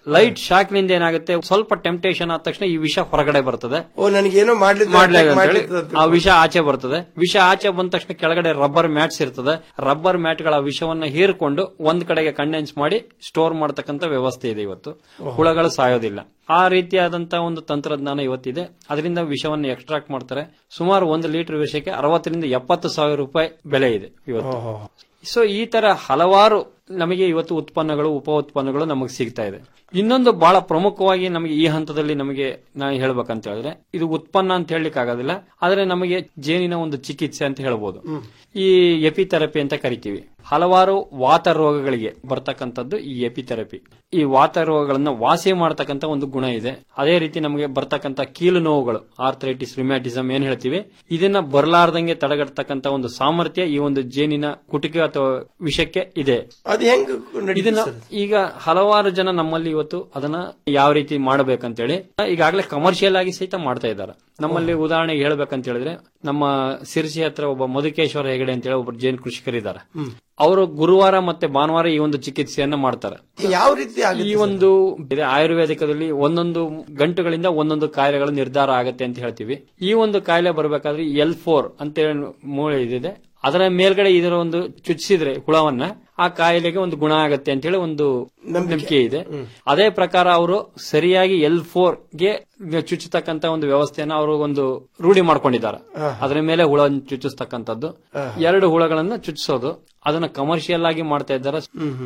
ಲೈಟ್ ಶಾಕ್ ನಿಂದ ಏನಾಗುತ್ತೆ ಸ್ವಲ್ಪ ಟೆಂಪ್ಟೇಷನ್ ಆದ ತಕ್ಷಣ ಈ ವಿಷ ಹೊರಗಡೆ ಬರ್ತದೆ ಓ ನನಗೇನೋ ಮಾಡ್ಲಿಕ್ಕೆ ಮಾಡ್ಲಾಗ ಅಂತ ಹೇಳಿ ಮಾಡ್ಲಿಕ್ಕೆ ಆ ವಿಷ ಆಚೆ ಬರ್ತದೆ ವಿಷ ಆಚೆ ಬಂದ ತಕ್ಷಣ ಕೆಳಗಡೆ ರಬ್ಬರ್ ಮ್ಯಾಟ್ಸ್ ಇರ್ತದೆ ರಬ್ಬರ್ ಮ್ಯಾಟ್ ಗಳ ವಿಷವನ್ನ ಹೀರ್ಕೊಂಡು ಒಂದ್ ಕಡೆಗೆ ಕಂಡೆನ್ಸ್ ಮಾಡಿ ಸ್ಟೋರ್ ಮಾಡತಕ್ಕಂತ ವ್ಯವಸ್ಥೆ ಇದೆ ಇವತ್ತು ಹುಳಗಳು ಸಾಯೋದಿಲ್ಲ ಆ ರೀತಿಯಾದಂತಹ ಒಂದು ತಂತ್ರಜ್ಞಾನ ಇವತ್ತಿದೆ ಅದರಿಂದ ವಿಷವನ್ನು ಎಕ್ಸ್ಟ್ರಾಕ್ಟ್ ಮಾಡ್ತಾರೆ ಸುಮಾರು ಒಂದು ಲೀಟರ್ ವಿಷಕ್ಕೆ ಅರವತ್ತರಿಂದ ಎಪ್ಪತ್ತು ಸಾವಿರ ರೂಪಾಯಿ ಬೆಲೆ ಇದೆ ಇವತ್ತು ಸೊ ಈ ತರ ಹಲವಾರು ನಮಗೆ ಇವತ್ತು ಉತ್ಪನ್ನಗಳು ಉಪ ಉತ್ಪನ್ನಗಳು ನಮಗೆ ಸಿಗ್ತಾ ಇದೆ ಇನ್ನೊಂದು ಬಹಳ ಪ್ರಮುಖವಾಗಿ ನಮಗೆ ಈ ಹಂತದಲ್ಲಿ ನಮಗೆ ನಾವು ಹೇಳ್ಬೇಕಂತ ಹೇಳಿದ್ರೆ ಇದು ಉತ್ಪನ್ನ ಅಂತ ಹೇಳಲಿಕ್ಕೆ ಆಗೋದಿಲ್ಲ ಆದ್ರೆ ನಮಗೆ ಜೇನಿನ ಒಂದು ಚಿಕಿತ್ಸೆ ಅಂತ ಹೇಳ್ಬೋದು ಈ ಎಪಿಥೆರಪಿ ಅಂತ ಕರಿತೀವಿ ಹಲವಾರು ವಾತ ರೋಗಗಳಿಗೆ ಬರ್ತಕ್ಕಂಥದ್ದು ಈ ಎಪಿಥೆರಪಿ ಈ ವಾತ ರೋಗಗಳನ್ನ ವಾಸಿ ಮಾಡತಕ್ಕಂತ ಒಂದು ಗುಣ ಇದೆ ಅದೇ ರೀತಿ ನಮಗೆ ಬರ್ತಕ್ಕಂತ ಕೀಲು ನೋವುಗಳು ಆರ್ಥರೈಟಿಸ್ ರಿಮ್ಯಾಟಿಸಮ್ ಏನ್ ಹೇಳ್ತೀವಿ ಇದನ್ನ ಬರಲಾರ್ದಂಗೆ ತಡೆಗಟ್ಟತಕ್ಕಂತ ಒಂದು ಸಾಮರ್ಥ್ಯ ಈ ಒಂದು ಜೇನಿನ ಕುಟಿಕೆ ಅಥವಾ ವಿಷಕ್ಕೆ ಇದೆ ಅದು ಹೆಂಗ್ ಇದನ್ನ ಈಗ ಹಲವಾರು ಜನ ನಮ್ಮಲ್ಲಿ ಇವತ್ತು ಅದನ್ನ ಯಾವ ರೀತಿ ಮಾಡಬೇಕಂತೇಳಿ ಈಗಾಗಲೇ ಕಮರ್ಷಿಯಲ್ ಆಗಿ ಸಹಿತ ಮಾಡ್ತಾ ಇದ್ದಾರೆ ನಮ್ಮಲ್ಲಿ ಉದಾಹರಣೆಗೆ ಹೇಳ್ಬೇಕಂತ ಹೇಳಿದ್ರೆ ನಮ್ಮ ಸಿರ್ಸಿ ಹತ್ರ ಒಬ್ಬ ಮಧುಕೇಶ್ವರ ಹೆಗಡೆ ಅಂತ ಹೇಳಿ ಒಬ್ಬರು ಜೇನು ಕೃಷಿಕರಿದ್ದಾರೆ ಅವರು ಗುರುವಾರ ಮತ್ತೆ ಭಾನುವಾರ ಈ ಒಂದು ಚಿಕಿತ್ಸೆಯನ್ನ ಮಾಡ್ತಾರೆ ಯಾವ ರೀತಿ ಈ ಒಂದು ಇದೆ ಆಯುರ್ವೇದಿಕದಲ್ಲಿ ಒಂದೊಂದು ಗಂಟುಗಳಿಂದ ಒಂದೊಂದು ಕಾಯಿಲೆಗಳ ನಿರ್ಧಾರ ಆಗತ್ತೆ ಅಂತ ಹೇಳ್ತೀವಿ ಈ ಒಂದು ಕಾಯಿಲೆ ಬರಬೇಕಾದ್ರೆ ಎಲ್ ಫೋರ್ ಅಂತ ಹೇಳಿ ಮೂಳೆ ಇದಿದೆ ಅದರ ಮೇಲ್ಗಡೆ ಇದರ ಒಂದು ಚುಚ್ಚಿಸಿದ್ರೆ ಹುಳವನ್ನ ಆ ಕಾಯಿಲೆಗೆ ಒಂದು ಗುಣ ಆಗತ್ತೆ ಅಂತ ಹೇಳಿ ಒಂದು ನಂಬಿಕೆ ಇದೆ ಅದೇ ಪ್ರಕಾರ ಅವರು ಸರಿಯಾಗಿ ಎಲ್ ಫೋರ್ ಗೆ ಚುಚ್ಚತಕ್ಕಂತ ಒಂದು ವ್ಯವಸ್ಥೆಯನ್ನ ಅವರು ಒಂದು ರೂಢಿ ಮಾಡ್ಕೊಂಡಿದ್ದಾರೆ ಅದರ ಮೇಲೆ ಹುಳ ಚುಚ್ಚಿಸ್ತಕ್ಕಂಥದ್ದು ಎರಡು ಹುಳಗಳನ್ನ ಚುಚ್ಚಿಸೋದು ಅದನ್ನ ಕಮರ್ಷಿಯಲ್ ಆಗಿ ಮಾಡ್ತಾ ಇದ್ದಾರೆ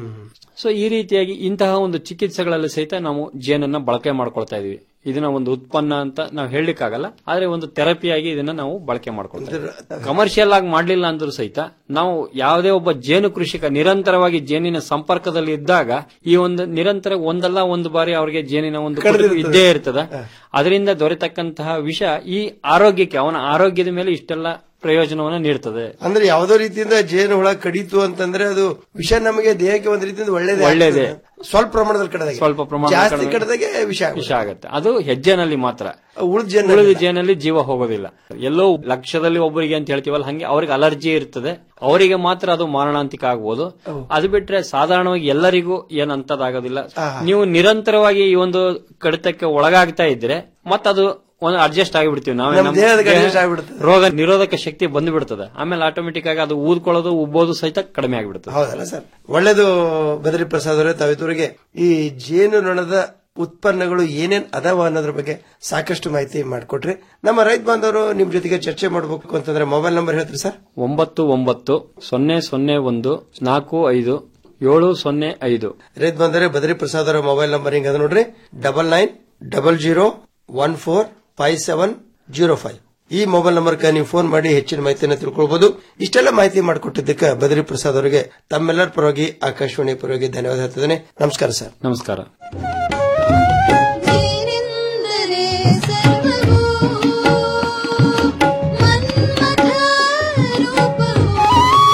ಸೊ ಈ ರೀತಿಯಾಗಿ ಇಂತಹ ಒಂದು ಚಿಕಿತ್ಸೆಗಳಲ್ಲಿ ಸಹಿತ ನಾವು ಜೇನನ್ನ ಬಳಕೆ ಮಾಡ್ಕೊಳ್ತಾ ಇದೀವಿ ಇದನ್ನ ಒಂದು ಉತ್ಪನ್ನ ಅಂತ ನಾವು ಹೇಳಲಿಕ್ಕಾಗಲ್ಲ ಆದ್ರೆ ಒಂದು ಥೆರಪಿಯಾಗಿ ಇದನ್ನ ನಾವು ಬಳಕೆ ಮಾಡ್ಕೊಳ್ತಾ ಇದ್ದೀವಿ ಕಮರ್ಷಿಯಲ್ ಆಗಿ ಮಾಡ್ಲಿಲ್ಲ ಅಂದ್ರೂ ಸಹಿತ ನಾವು ಯಾವುದೇ ಒಬ್ಬ ಜೇನು ಕೃಷಿಕ ನಿರಂತರವಾಗಿ ಜೇನಿನ ಸಂಪರ್ಕದಲ್ಲಿ ಇದ್ದಾಗ ಈ ಒಂದು ನಿರಂತರ ಒಂದಲ್ಲ ಒಂದು ಬಾರಿ ಅವರಿಗೆ ಜೇನಿನ ಒಂದು ಕುಟುಕು ಇದ್ದೇ ಇರ್ತದೆ ಅದರಿಂದ ದೊರೆತಕ್ಕಂತಹ ವಿಷ ಈ ಆರೋಗ್ಯಕ್ಕೆ ಅವನ ಆರೋಗ್ಯದ ಮೇಲೆ ಇಷ್ಟೆಲ್ಲ ಪ್ರಯೋಜನವನ್ನು ನೀಡ್ತದೆ ಅಂದ್ರೆ ಯಾವ್ದೋ ರೀತಿಯಿಂದ ಜೇನು ಹುಳ ಕಡಿತು ಅಂತಂದ್ರೆ ಅದು ವಿಷ ನಮಗೆ ದೇಹಕ್ಕೆ ಒಂದ್ ರೀತಿಯಿಂದ ಒಳ್ಳೇದೇ ಒಳ್ಳೇದೇ. ಆಗ್ತದೆ. ಸ್ವಲ್ಪ ಪ್ರಮಾಣದಲ್ಲಿ ಕಡದಾಗ ಸ್ವಲ್ಪ ಪ್ರಮಾಣ ಜಾಸ್ತಿ ಕಡದಾಗೆ ವಿಷ ವಿಷ ಆಗುತ್ತೆ ಅದು ಹೆಜ್ಜೆನಲ್ಲಿ ಮಾತ್ರ ಉಳಿದ ಜೇನು ಉಳಿದ ಜೇನಲ್ಲಿ ಜೀವ ಹೋಗೋದಿಲ್ಲ ಎಲ್ಲೋ ಲಕ್ಷದಲ್ಲಿ ಒಬ್ಬರಿಗೆ ಅಂತ ಹೇಳ್ತೀವಲ್ಲ ಹಂಗೆ ಅವ್ರಿಗೆ ಅಲರ್ಜಿ ಇರ್ತದೆ ಅವರಿಗೆ ಮಾತ್ರ ಅದು ಮಾರಣಾಂತಿಕ ಆಗ್ಬೋದು ಅದು ಬಿಟ್ರೆ ಸಾಧಾರಣವಾಗಿ ಎಲ್ಲರಿಗೂ ಏನ್ ಅಂತದಾಗೋದಿಲ್ಲ ನೀವು ನಿರಂತರವಾಗಿ ಈ ಒಂದು ಕಡಿತಕ್ಕೆ ಒಳಗಾಗ್ತಾ ಇದ್ರೆ ಮತ್ತದು ಒಂದು ಅಡ್ಜಸ್ಟ್ ಆಗಿಬಿಡ್ತೀವಿ ನಾವೇ ನಮ್ಮ ನಮ್ಮ ದೇಹಕ್ಕೆ ದೇಹ- adjust ಆಗ್ಬಿಡುತ್ತೆ. ರೋಗ ನಿರೋಧಕ ಶಕ್ತಿ ಬಂದ್ಬಿಡ್ತದೆ ಆಮೇಲೆ ಆಟೋಮೆಟಿಕ್ ಆಗಿ ಅದು ಊದ್ಕೊಳ್ಳೋದು ಉಬ್ಬೋದು ಸಹಿತ ಕಡಿಮೆ ಆಗಿಬಿಡ್ತದೆ ಹೌದಲ್ಲ ಸರ್ ಒಳ್ಳೇದು ಬದರಿ ಪ್ರಸಾದ್ ಅವರೇ ತಾವಿತವರಿಗೆ ಈ ಜೇನು ನೊಣದ ಉತ್ಪನ್ನಗಳು ಏನೇನ್ ಅದಾವ ಅನ್ನೋದ್ರ ಬಗ್ಗೆ ಸಾಕಷ್ಟು ಮಾಹಿತಿ ಮಾಡಿಕೊಟ್ರಿ ನಮ್ಮ ರೈತ ಬಾಂಧವರು ನಿಮ್ ಜೊತೆಗೆ ಚರ್ಚೆ ಮಾಡಬೇಕು ಅಂತಂದ್ರೆ ಮೊಬೈಲ್ ನಂಬರ್ ಹೇಳ್ತೀರಿ ಸರ್ ಒಂಬತ್ತು ಒಂಬತ್ತು ಸೊನ್ನೆ ಸೊನ್ನೆ ಒಂದು ನಾಲ್ಕು ಐದು ಏಳು ಸೊನ್ನೆ ಐದು ರೈತ ಬಂದರೆ ಬದರಿ ಪ್ರಸಾದ್ ಅವರ ಮೊಬೈಲ್ ನಂಬರ್ ಹಿಂಗ ಅದ ನೋಡ್ರಿ double nine double zero one four five seven zero five ಈ ಮೊಬೈಲ್ ನಂಬರ್ಗೆ ನೀವು ಫೋನ್ ಮಾಡಿ ಹೆಚ್ಚಿನ ಮಾಹಿತಿಯನ್ನು ತಿಳ್ಕೊಳ್ಬಹುದು ಇಷ್ಟೆಲ್ಲ ಮಾಹಿತಿ ಮಾಡಿಕೊಟ್ಟಿದ್ದಕ್ಕೆ ಬದರಿ ಪ್ರಸಾದ್ ಅವರಿಗೆ ತಮ್ಮೆಲ್ಲರ ಪರವಾಗಿ ಆಕಾಶವಾಣಿ ಪರವಾಗಿ ಧನ್ಯವಾದ ಹೇಳ್ತಿದ್ದೇನೆ ನಮಸ್ಕಾರ ಸರ್ ನಮಸ್ಕಾರ ನೀನೆಂದರೆ ಸರ್ವವೂ ಮನ್ಮಥ ರೂಪವೂ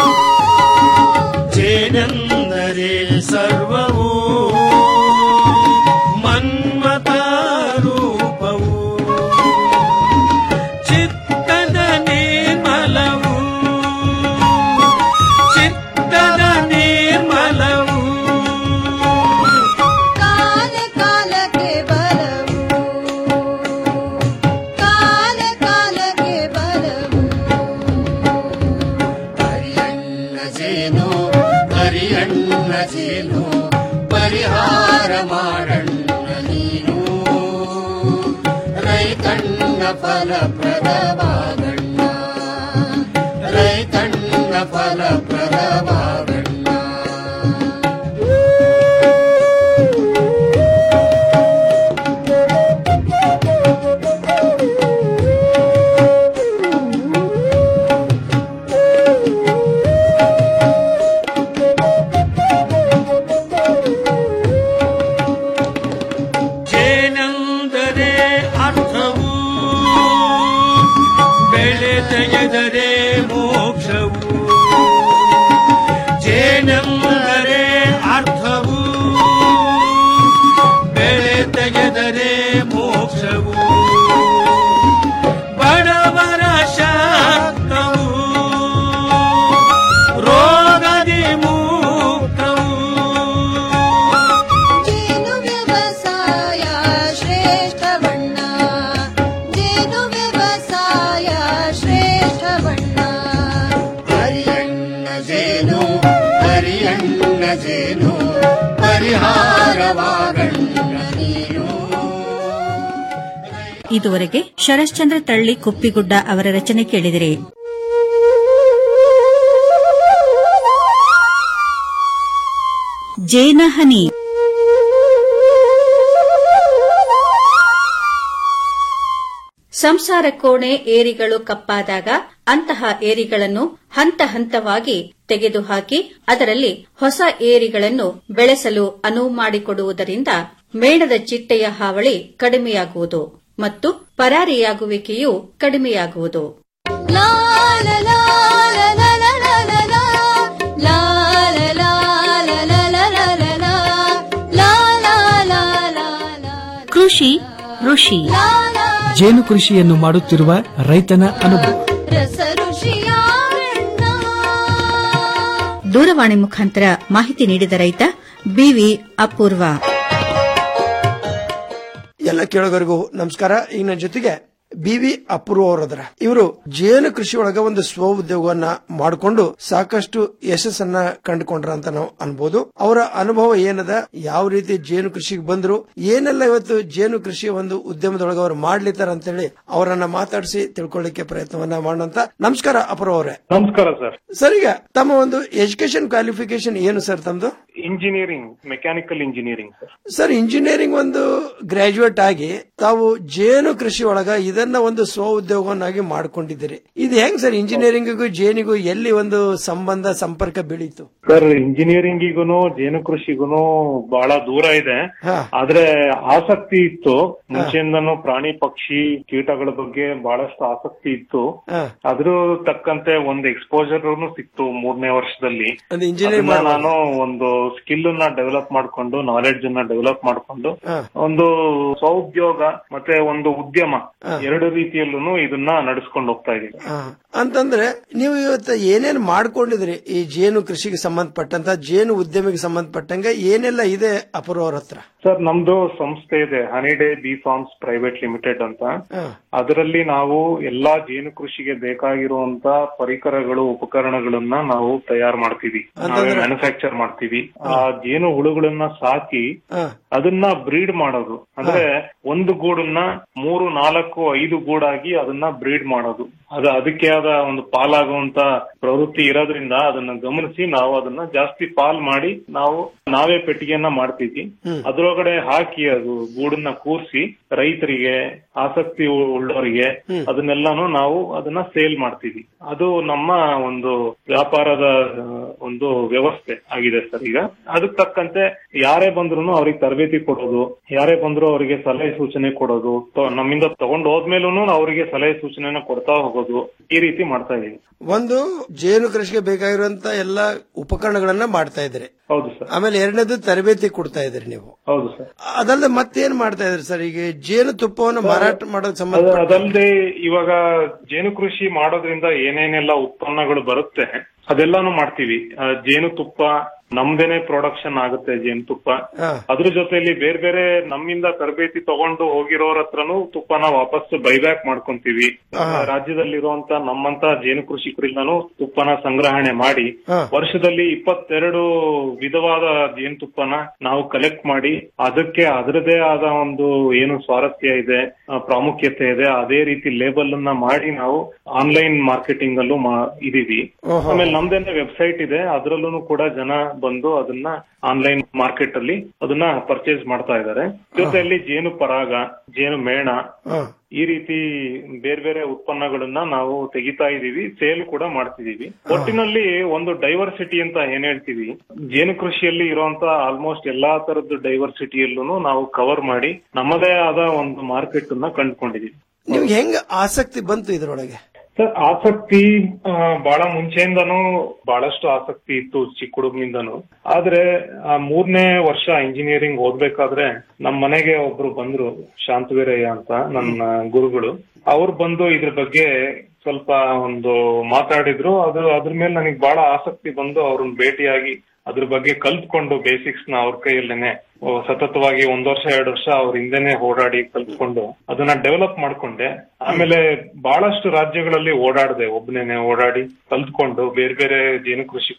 ಜೇನೆಂದರೆ ಸರ್ವವು ಮನ್ಮತ ರೂಪವು ಚಿತ್ತದ ನಿರ್ಮಲವು ಚಿತ್ತದ ನಿರ್ಮಲವು ಕಾಲ ಕಾಲಕ್ಕೆ ಬಲವು ಕಾಲ ಕಾಲಕ್ಕೆ ಬಲವು ಹರಿಯಣ್ಣ ಜೇನು ಹರಿಯಣ್ಣ ಜೇನು ಪರಿಹಾರ ಮಾಡಣ್ಣ ನೀನು ರೈತಣ್ಣ ಫಲಪ್ರದವಾಗಣ್ಣ ರೈತಣ್ಣ ಫಲಪ್ರದವಾಗಣ್ಣ ಜೇನೆಂದರೆ ಅರ್ಥವು ಬೆಳೆ ತೆಗೆದರೆ ಮೋಕ್ಷವು ಜೇನೆಂದರೆ ಅರ್ಥವು ಬೆಳೆ ತೆಗೆದರೆ ಮೋಕ್ಷವು ಬಡವರ ಶಾಕ್ತವು ರೋಗದಿ ಮುಕ್ತವು ಜೇನು ವ್ಯವಸಾಯ ಪರಿಹಾರವಾಗಣ್ಣ ನೀನು ಇದುವರೆಗೆ ಶರಶ್ಚಂದ್ರ ತಳ್ಳಿ ಕುಪ್ಪಿಗುಡ್ಡ ಅವರ ರಚನೆ ಕೇಳಿದಿರಿ ಜೇನಹನಿ ಸಂಸಾರ ಕೋಣೆ ಏರಿಗಳು ಕಪ್ಪಾದಾಗ ಅಂತಹ ಏರಿಗಳನ್ನು ಹಂತ ಹಂತವಾಗಿ ತೆಗೆದುಹಾಕಿ ಅದರಲ್ಲಿ ಹೊಸ ಏರಿಗಳನ್ನು ಬೆಳೆಸಲು ಅನುವು ಮಾಡಿಕೊಡುವುದರಿಂದ ಮೇಣದ ಚಿಟ್ಟೆಯ ಹಾವಳಿ ಕಡಿಮೆಯಾಗುವುದು ಮತ್ತು ಪರಾರಿಯಾಗುವಿಕೆಯೂ ಕಡಿಮೆಯಾಗುವುದು ಲಾ ಲಾ ಲಾ ಲಾ ಲಾ ಲಾ ಲಾ ಲಾ ಲಾ. ಲಾ ಲಾ ಲಾ ಲಾ ಲಾ ಲಾ ಲಾ ಲಾ. ಲಾ ಲಾ ಲಾ ಲಾ ಲಾ. ಕೃಷಿ ಋಷಿ ಜೇನು ಕೃಷಿಯನ್ನು ಮಾಡುತ್ತಿರುವ ರೈತನ ಅನುಭವ ರಸ ಋಷಿಯಾರಣ್ಣ ದೂರವಾಣಿ ಮುಖಾಂತರ ಮಾಹಿತಿ ನೀಡಿದ ರೈತ ಬಿವಿ ಅಪೂರ್ವ ಎಲ್ಲ ಕೇಳೋಗರಿಗೂ ನಮಸ್ಕಾರ ಈಗ ನನ್ನ ಜೊತೆಗೆ ಬಿ ವಿ ಅಪೂರ್ವ ಅವರದ್ರ ಇವರು ಜೇನು ಕೃಷಿ ಒಳಗ ಒಂದು ಸ್ವ ಉದ್ಯೋಗವನ್ನ ಮಾಡಿಕೊಂಡು ಸಾಕಷ್ಟು ಯಶಸ್ಸನ್ನ ಕಂಡುಕೊಂಡ್ರ ಅಂತ ನಾವು ಅನ್ಬೋದು ಅವರ ಅನುಭವ ಏನದ ಯಾವ ರೀತಿ ಜೇನು ಕೃಷಿಗೆ ಬಂದ್ರು ಏನೆಲ್ಲ ಇವತ್ತು ಜೇನು ಕೃಷಿ ಒಂದು ಉದ್ಯಮದೊಳಗ ಅವ್ರು ಮಾಡ್ಲಿತ್ತಾರ ಅಂತೇಳಿ ಅವರನ್ನ ಮಾತಾಡಿಸಿ ತಿಳ್ಕೊಳ್ಳಿಕ್ಕೆ ಪ್ರಯತ್ನವನ್ನ ಮಾಡೋಂತ ನಮಸ್ಕಾರ ಅಪೂರ್ವ ಅವರೇ ನಮಸ್ಕಾರ ಸರ್ ಸರ್ ಈಗ ತಮ್ಮ ಒಂದು ಎಜುಕೇಶನ್ ಕ್ವಾಲಿಫಿಕೇಶನ್ ಏನು ಸರ್ ತಮ್ದು engineering mechanical engineering sir sir engineering ಒಂದು ಗ್ರಾಜುಯೇಟ್ ಆಗಿ ತಾವು ಜೇನು ಕೃಷಿ ಒಳಗ ಇದನ್ನ ಒಂದು ಸ್ವ ಉದ್ಯೋಗವನ್ನಾಗಿ ಮಾಡ್ಕೊಂಡಿದ್ದೀರಿ ಇದು ಹೆಂಗ್ ಸರ್ ಇಂಜಿನಿಯರಿಂಗಿಗೂ ಜೇನಿಗೂ ಎಲ್ಲಿ ಒಂದು ಸಂಬಂಧ ಸಂಪರ್ಕ ಬೆಳೀತು ಸರ್ ಇಂಜಿನಿಯರಿಂಗಿಗೂ ಜೇನು ಕೃಷಿಗೂ ಬಹಳ ದೂರ ಇದೆ ಆದ್ರೆ ಆಸಕ್ತಿ ಇತ್ತು ಮುಂಚೆಯಿಂದನೂ ಪ್ರಾಣಿ ಪಕ್ಷಿ ಕೀಟಗಳ ಬಗ್ಗೆ ಬಹಳಷ್ಟು ಆಸಕ್ತಿ ಇತ್ತು ಅದ್ರ ತಕ್ಕಂತೆ ಒಂದು ಎಕ್ಸ್ಪೋಜರ್ ಸಿಕ್ತು ಮೂರನೇ ವರ್ಷದಲ್ಲಿ ಅದು engineering ಅದನ್ನ ಮಾಡುವಾಗ? ನಾನು ಒಂದು ಸ್ಕಿಲ್ ನ ಡೆವಲಪ್ ಮಾಡ್ಕೊಂಡು ನಾಲೆಡ್ಜ್ ಅನ್ನ ಡೆವಲಪ್ ಮಾಡ್ಕೊಂಡು ಒಂದು ಸ್ವಉದ್ಯೋಗ ಮತ್ತೆ ಒಂದು ಉದ್ಯಮ ಎರಡು ರೀತಿಯಲ್ಲೂ ಇದನ್ನ ನಡೆಸ್ಕೊಂಡು ಹೋಗ್ತಾ ಇದ್ದೀನಿ ಆ, ಅಂತಂದ್ರೆ ನೀವು ಇವತ್ತು ಏನೇನ್ ಮಾಡ್ಕೊಂಡಿದ್ರಿ ಈ ಜೇನು ಕೃಷಿಗೆ ಸಂಬಂಧಪಟ್ಟಂತ ಜೇನು ಉದ್ಯಮಿಗೆ ಸಂಬಂಧಪಟ್ಟಂಗ ಏನೆಲ್ಲ ಇದೆ ಅಪೂರ್ವ ಅವ್ರ ಹತ್ರ ಸರ್ ನಮ್ದು ಸಂಸ್ಥೆ ಇದೆ Honey Day Bee Farms Private Limited ಅಂತ ಅದರಲ್ಲಿ ನಾವು ಎಲ್ಲಾ ಜೇನು ಕೃಷಿಗೆ ಬೇಕಾಗಿರುವಂತ ಪರಿಕರಗಳು ಉಪಕರಣಗಳನ್ನ ನಾವು ತಯಾರು ಮಾಡ್ತೀವಿ ನಾವೇ ಮ್ಯಾನುಫ್ಯಾಕ್ಚರ್ ಮಾಡ್ತೀವಿ ಆ ಜೇನು ಹುಳುಗಳನ್ನ ಸಾಕಿ ಅದನ್ನ ಬ್ರೀಡ್ ಮಾಡೋದು ಅಂದ್ರೆ ಒಂದು ಗೂಡನ್ನ ಮೂರು ನಾಲ್ಕು ಐದು ಗೂಡಾಗಿ ಅದನ್ನ ಬ್ರೀಡ್ ಮಾಡೋದು ಅದು ಅದಕ್ಕೆ ಆದ ಒಂದು ಪಾಲಾಗುವಂತ ಪ್ರವೃತ್ತಿ ಇರೋದ್ರಿಂದ ಅದನ್ನ ಗಮನಿಸಿ ನಾವು ಅದನ್ನ ಜಾಸ್ತಿ ಪಾಲ್ ಮಾಡಿ ನಾವು ನಾವೇ ಪೆಟ್ಟಿಗೆಯನ್ನ ಮಾಡ್ತೀವಿ ಅದ್ರೊಳಗಡೆ ಹಾಕಿ ಅದು ಗೂಡನ್ನ ಕೂರ್ಸಿ ರೈತರಿಗೆ ಆಸಕ್ತಿ ಉ- ಉಳ್ಳವರಿಗೆ ಅದನ್ನೆಲ್ಲಾನು ನಾವು ಅದನ್ನ ಸೇಲ್ ಮಾಡ್ತೀವಿ ಅದು ನಮ್ಮ ಒಂದು ವ್ಯಾಪಾರದ ಆ, ಒಂದು ವ್ಯವಸ್ಥೆ ಆಗಿದೆ ಸರ್ ಈಗ ಅದಕ್ಕೆ ತಕ್ಕಂತೆ ಯಾರೇ ಬಂದ್ರು ಅವ್ರಿಗೆ ತರಬೇತಿ ಕೊಡೋದು ಯಾರೇ ಬಂದ್ರು ಅವರಿಗೆ ಸಲಹೆ ಸೂಚನೆ ಕೊಡೋದು ತ- ನಮ್ಮಿಂದ ತಗೊಂಡು ಹೋದ್ಮೇಲೂ ಅವರಿಗೆ ಸಲಹೆ ಸೂಚನೆನ ಕೊಡ್ತಾ ಹೋಗೋದು ಈ ರೀತಿ ಮಾಡ್ತಾ ಇದೀವಿ ಒಂದು ಜೇನು ಕೃಷಿಗೆ ಬೇಕಾಗಿರುವಂತ ಎಲ್ಲ ಉಪಕರಣಗಳನ್ನ ಮಾಡ್ತಾ ಇದ್ರಿ ಹೌದು ಸರ್ ಆಮೇಲೆ ಎರಡನೇದು ತರಬೇತಿ ಕೊಡ್ತಾ ಇದ್ರಿ ನೀವು ಹೌದು ಸರ್ ಅದಲ್ಲದೆ ಮತ್ತೇನ್ ಮಾಡ್ತಾ ಇದ್ರಿ ಸರ್ ಈಗ ಜೇನು ತುಪ್ಪವನ್ನು ಮಾರಾಟ ಮಾಡೋದ್ ಅದು ಸಂಬಂಧ ಅದಲ್ಲದೆ ಇವಾಗ ಜೇನು ಕೃಷಿ ಮಾಡೋದ್ರಿಂದ ಏನೇನೆಲ್ಲ ಉತ್ಪನ್ನಗಳು ಬರುತ್ತೆ ಅದೆಲ್ಲಾನು ಮಾಡ್ತೀವಿ ಆ, ಜೇನುತುಪ್ಪ ನಮ್ದೇನೆ ಪ್ರೊಡಕ್ಷನ್ ಆಗುತ್ತೆ ಜೇನುತುಪ್ಪ ಅದ್ರ ಜೊತೆಲಿ ಬೇರೆ ಬೇರೆ ನಮ್ಮಿಂದ ತರಬೇತಿ ತಗೊಂಡು ಹೋಗಿರೋರ ಹತ್ರನು ತುಪ್ಪನ ವಾಪಸ್ ಬೈಬ್ಯಾಕ್ ಮಾಡ್ಕೊಂತೀವಿ ರಾಜ್ಯದಲ್ಲಿರುವಂತ ನಮ್ಮಂತ ಜೇನು ಕೃಷಿಕರಿಂದನೂ ತುಪ್ಪನ ಸಂಗ್ರಹಣೆ ಮಾಡಿ ವರ್ಷದಲ್ಲಿ ಇಪ್ಪತ್ತೆರಡು ವಿಧವಾದ ಜೇನುತುಪ್ಪನ ನಾವು ಕಲೆಕ್ಟ್ ಮಾಡಿ ಅದಕ್ಕೆ ಅದರದೇ ಆದ ಒಂದು ಏನು ಸ್ವಾರಸ್ಯ ಇದೆ ಆ, ಪ್ರಾಮುಖ್ಯತೆ ಇದೆ ಅದೇ ರೀತಿ ಲೇಬಲ್ ಅನ್ನ ಮಾಡಿ ನಾವು ಆನ್ಲೈನ್ ಮಾರ್ಕೆಟಿಂಗ್ ಅಲ್ಲೂ ಮಾ- ಇದೀವಿ ಓಹೋ. ಆಮೇಲೆ ನಮ್ದೇನೆ ವೆಬ್ಸೈಟ್ ಇದೆ ಅದ್ರಲ್ಲೂ ಕೂಡ ಜನ ಬಂದು ಅದನ್ನ ಆನ್ಲೈನ್ ಮಾರ್ಕೆಟ್ ಅಲ್ಲಿ ಅದನ್ನ ಪರ್ಚೇಸ್ ಮಾಡ್ತಾ ಇದ್ದಾರೆ ಜೊತೆಯಲ್ಲಿ ಜೇನು ಪರಾಗ ಜೇನು ಮೇಣ ಈ ರೀತಿ ಬೇರೆ ಬೇರೆ ಉತ್ಪನ್ನಗಳನ್ನ ನಾವು ತೆಗಿತಾ ಇದೀವಿ ಸೇಲ್ ಕೂಡ ಮಾಡ್ತಿದೀವಿ ಒಟ್ಟಿನಲ್ಲಿ ಒಂದು ಡೈವರ್ಸಿಟಿ ಅಂತ ಏನ್ ಹೇಳ್ತೀವಿ ಜೇನು ಕೃಷಿಯಲ್ಲಿ ಇರುವಂತ ಆಲ್ಮೋಸ್ಟ್ ಎಲ್ಲಾ ತರದ್ದು ಡೈವರ್ಸಿಟಿಯಲ್ಲೂ ನಾವು ಕವರ್ ಮಾಡಿ ನಮ್ಮದೇ ಆದ ಒಂದು ಮಾರ್ಕೆಟ್ ಅನ್ನ ಕಂಡುಕೊಂಡಿದೀವಿ ನಿಮ್ಗೆ ಹೆಂಗ್ ಆಸಕ್ತಿ ಬಂತು ಇದ್ರೊಳಗೆ ಸರ್ ಆಸಕ್ತಿ ಆ, ಬಹಳ ಮುಂಚೆಯಿಂದನೂ ಬಹಳಷ್ಟು ಆಸಕ್ತಿ ಇತ್ತು ಚಿಕ್ಕ ಹುಡುಗನಿಂದನೂ ಆದ್ರೆ ಆ ಮೂರನೇ ವರ್ಷ ಇಂಜಿನಿಯರಿಂಗ್ ಓದ್ಬೇಕಾದ್ರೆ ನಮ್ ಮನೆಗೆ ಒಬ್ರು ಬಂದ್ರು ಶಾಂತವೀರಯ್ಯ ಅಂತ ನನ್ನ ಗುರುಗಳು ಅವ್ರು ಬಂದು ಇದ್ರ ಬಗ್ಗೆ ಸ್ವಲ್ಪ ಒಂದು ಮಾತಾಡಿದ್ರು ಅದು ಅದ್ರ ಮೇಲೆ ನನಗೆ ಬಹಳ ಆಸಕ್ತಿ ಬಂದು ಅವ್ರನ್ನ ಭೇಟಿಯಾಗಿ ಅದ್ರ ಬಗ್ಗೆ ಕಲ್ತ್ಕೊಂಡು ಬೇಸಿಕ್ಸ್ ನ ಅವ್ರ ಕೈಯಲ್ಲೇನೆ ಓ, ಸತತವಾಗಿ ಒಂದ್ ವರ್ಷ ಎರಡು ವರ್ಷ ಅವ್ರ ಹಿಂದೆನೆ ಓಡಾಡಿ ಕಲ್ತ್ಕೊಂಡು ಅದನ್ನ ಡೆವಲಪ್ ಮಾಡ್ಕೊಂಡೆ ಆಮೇಲೆ ಬಹಳಷ್ಟು ರಾಜ್ಯಗಳಲ್ಲಿ ಓಡಾಡ್ದೆ ಒಬ್ಬನೇನೆ ಓಡಾಡಿ ಕಲ್ತ್ಕೊಂಡು ಬೇರೆ ಬೇರೆ ಜೇನು ಕೃಷಿಕರು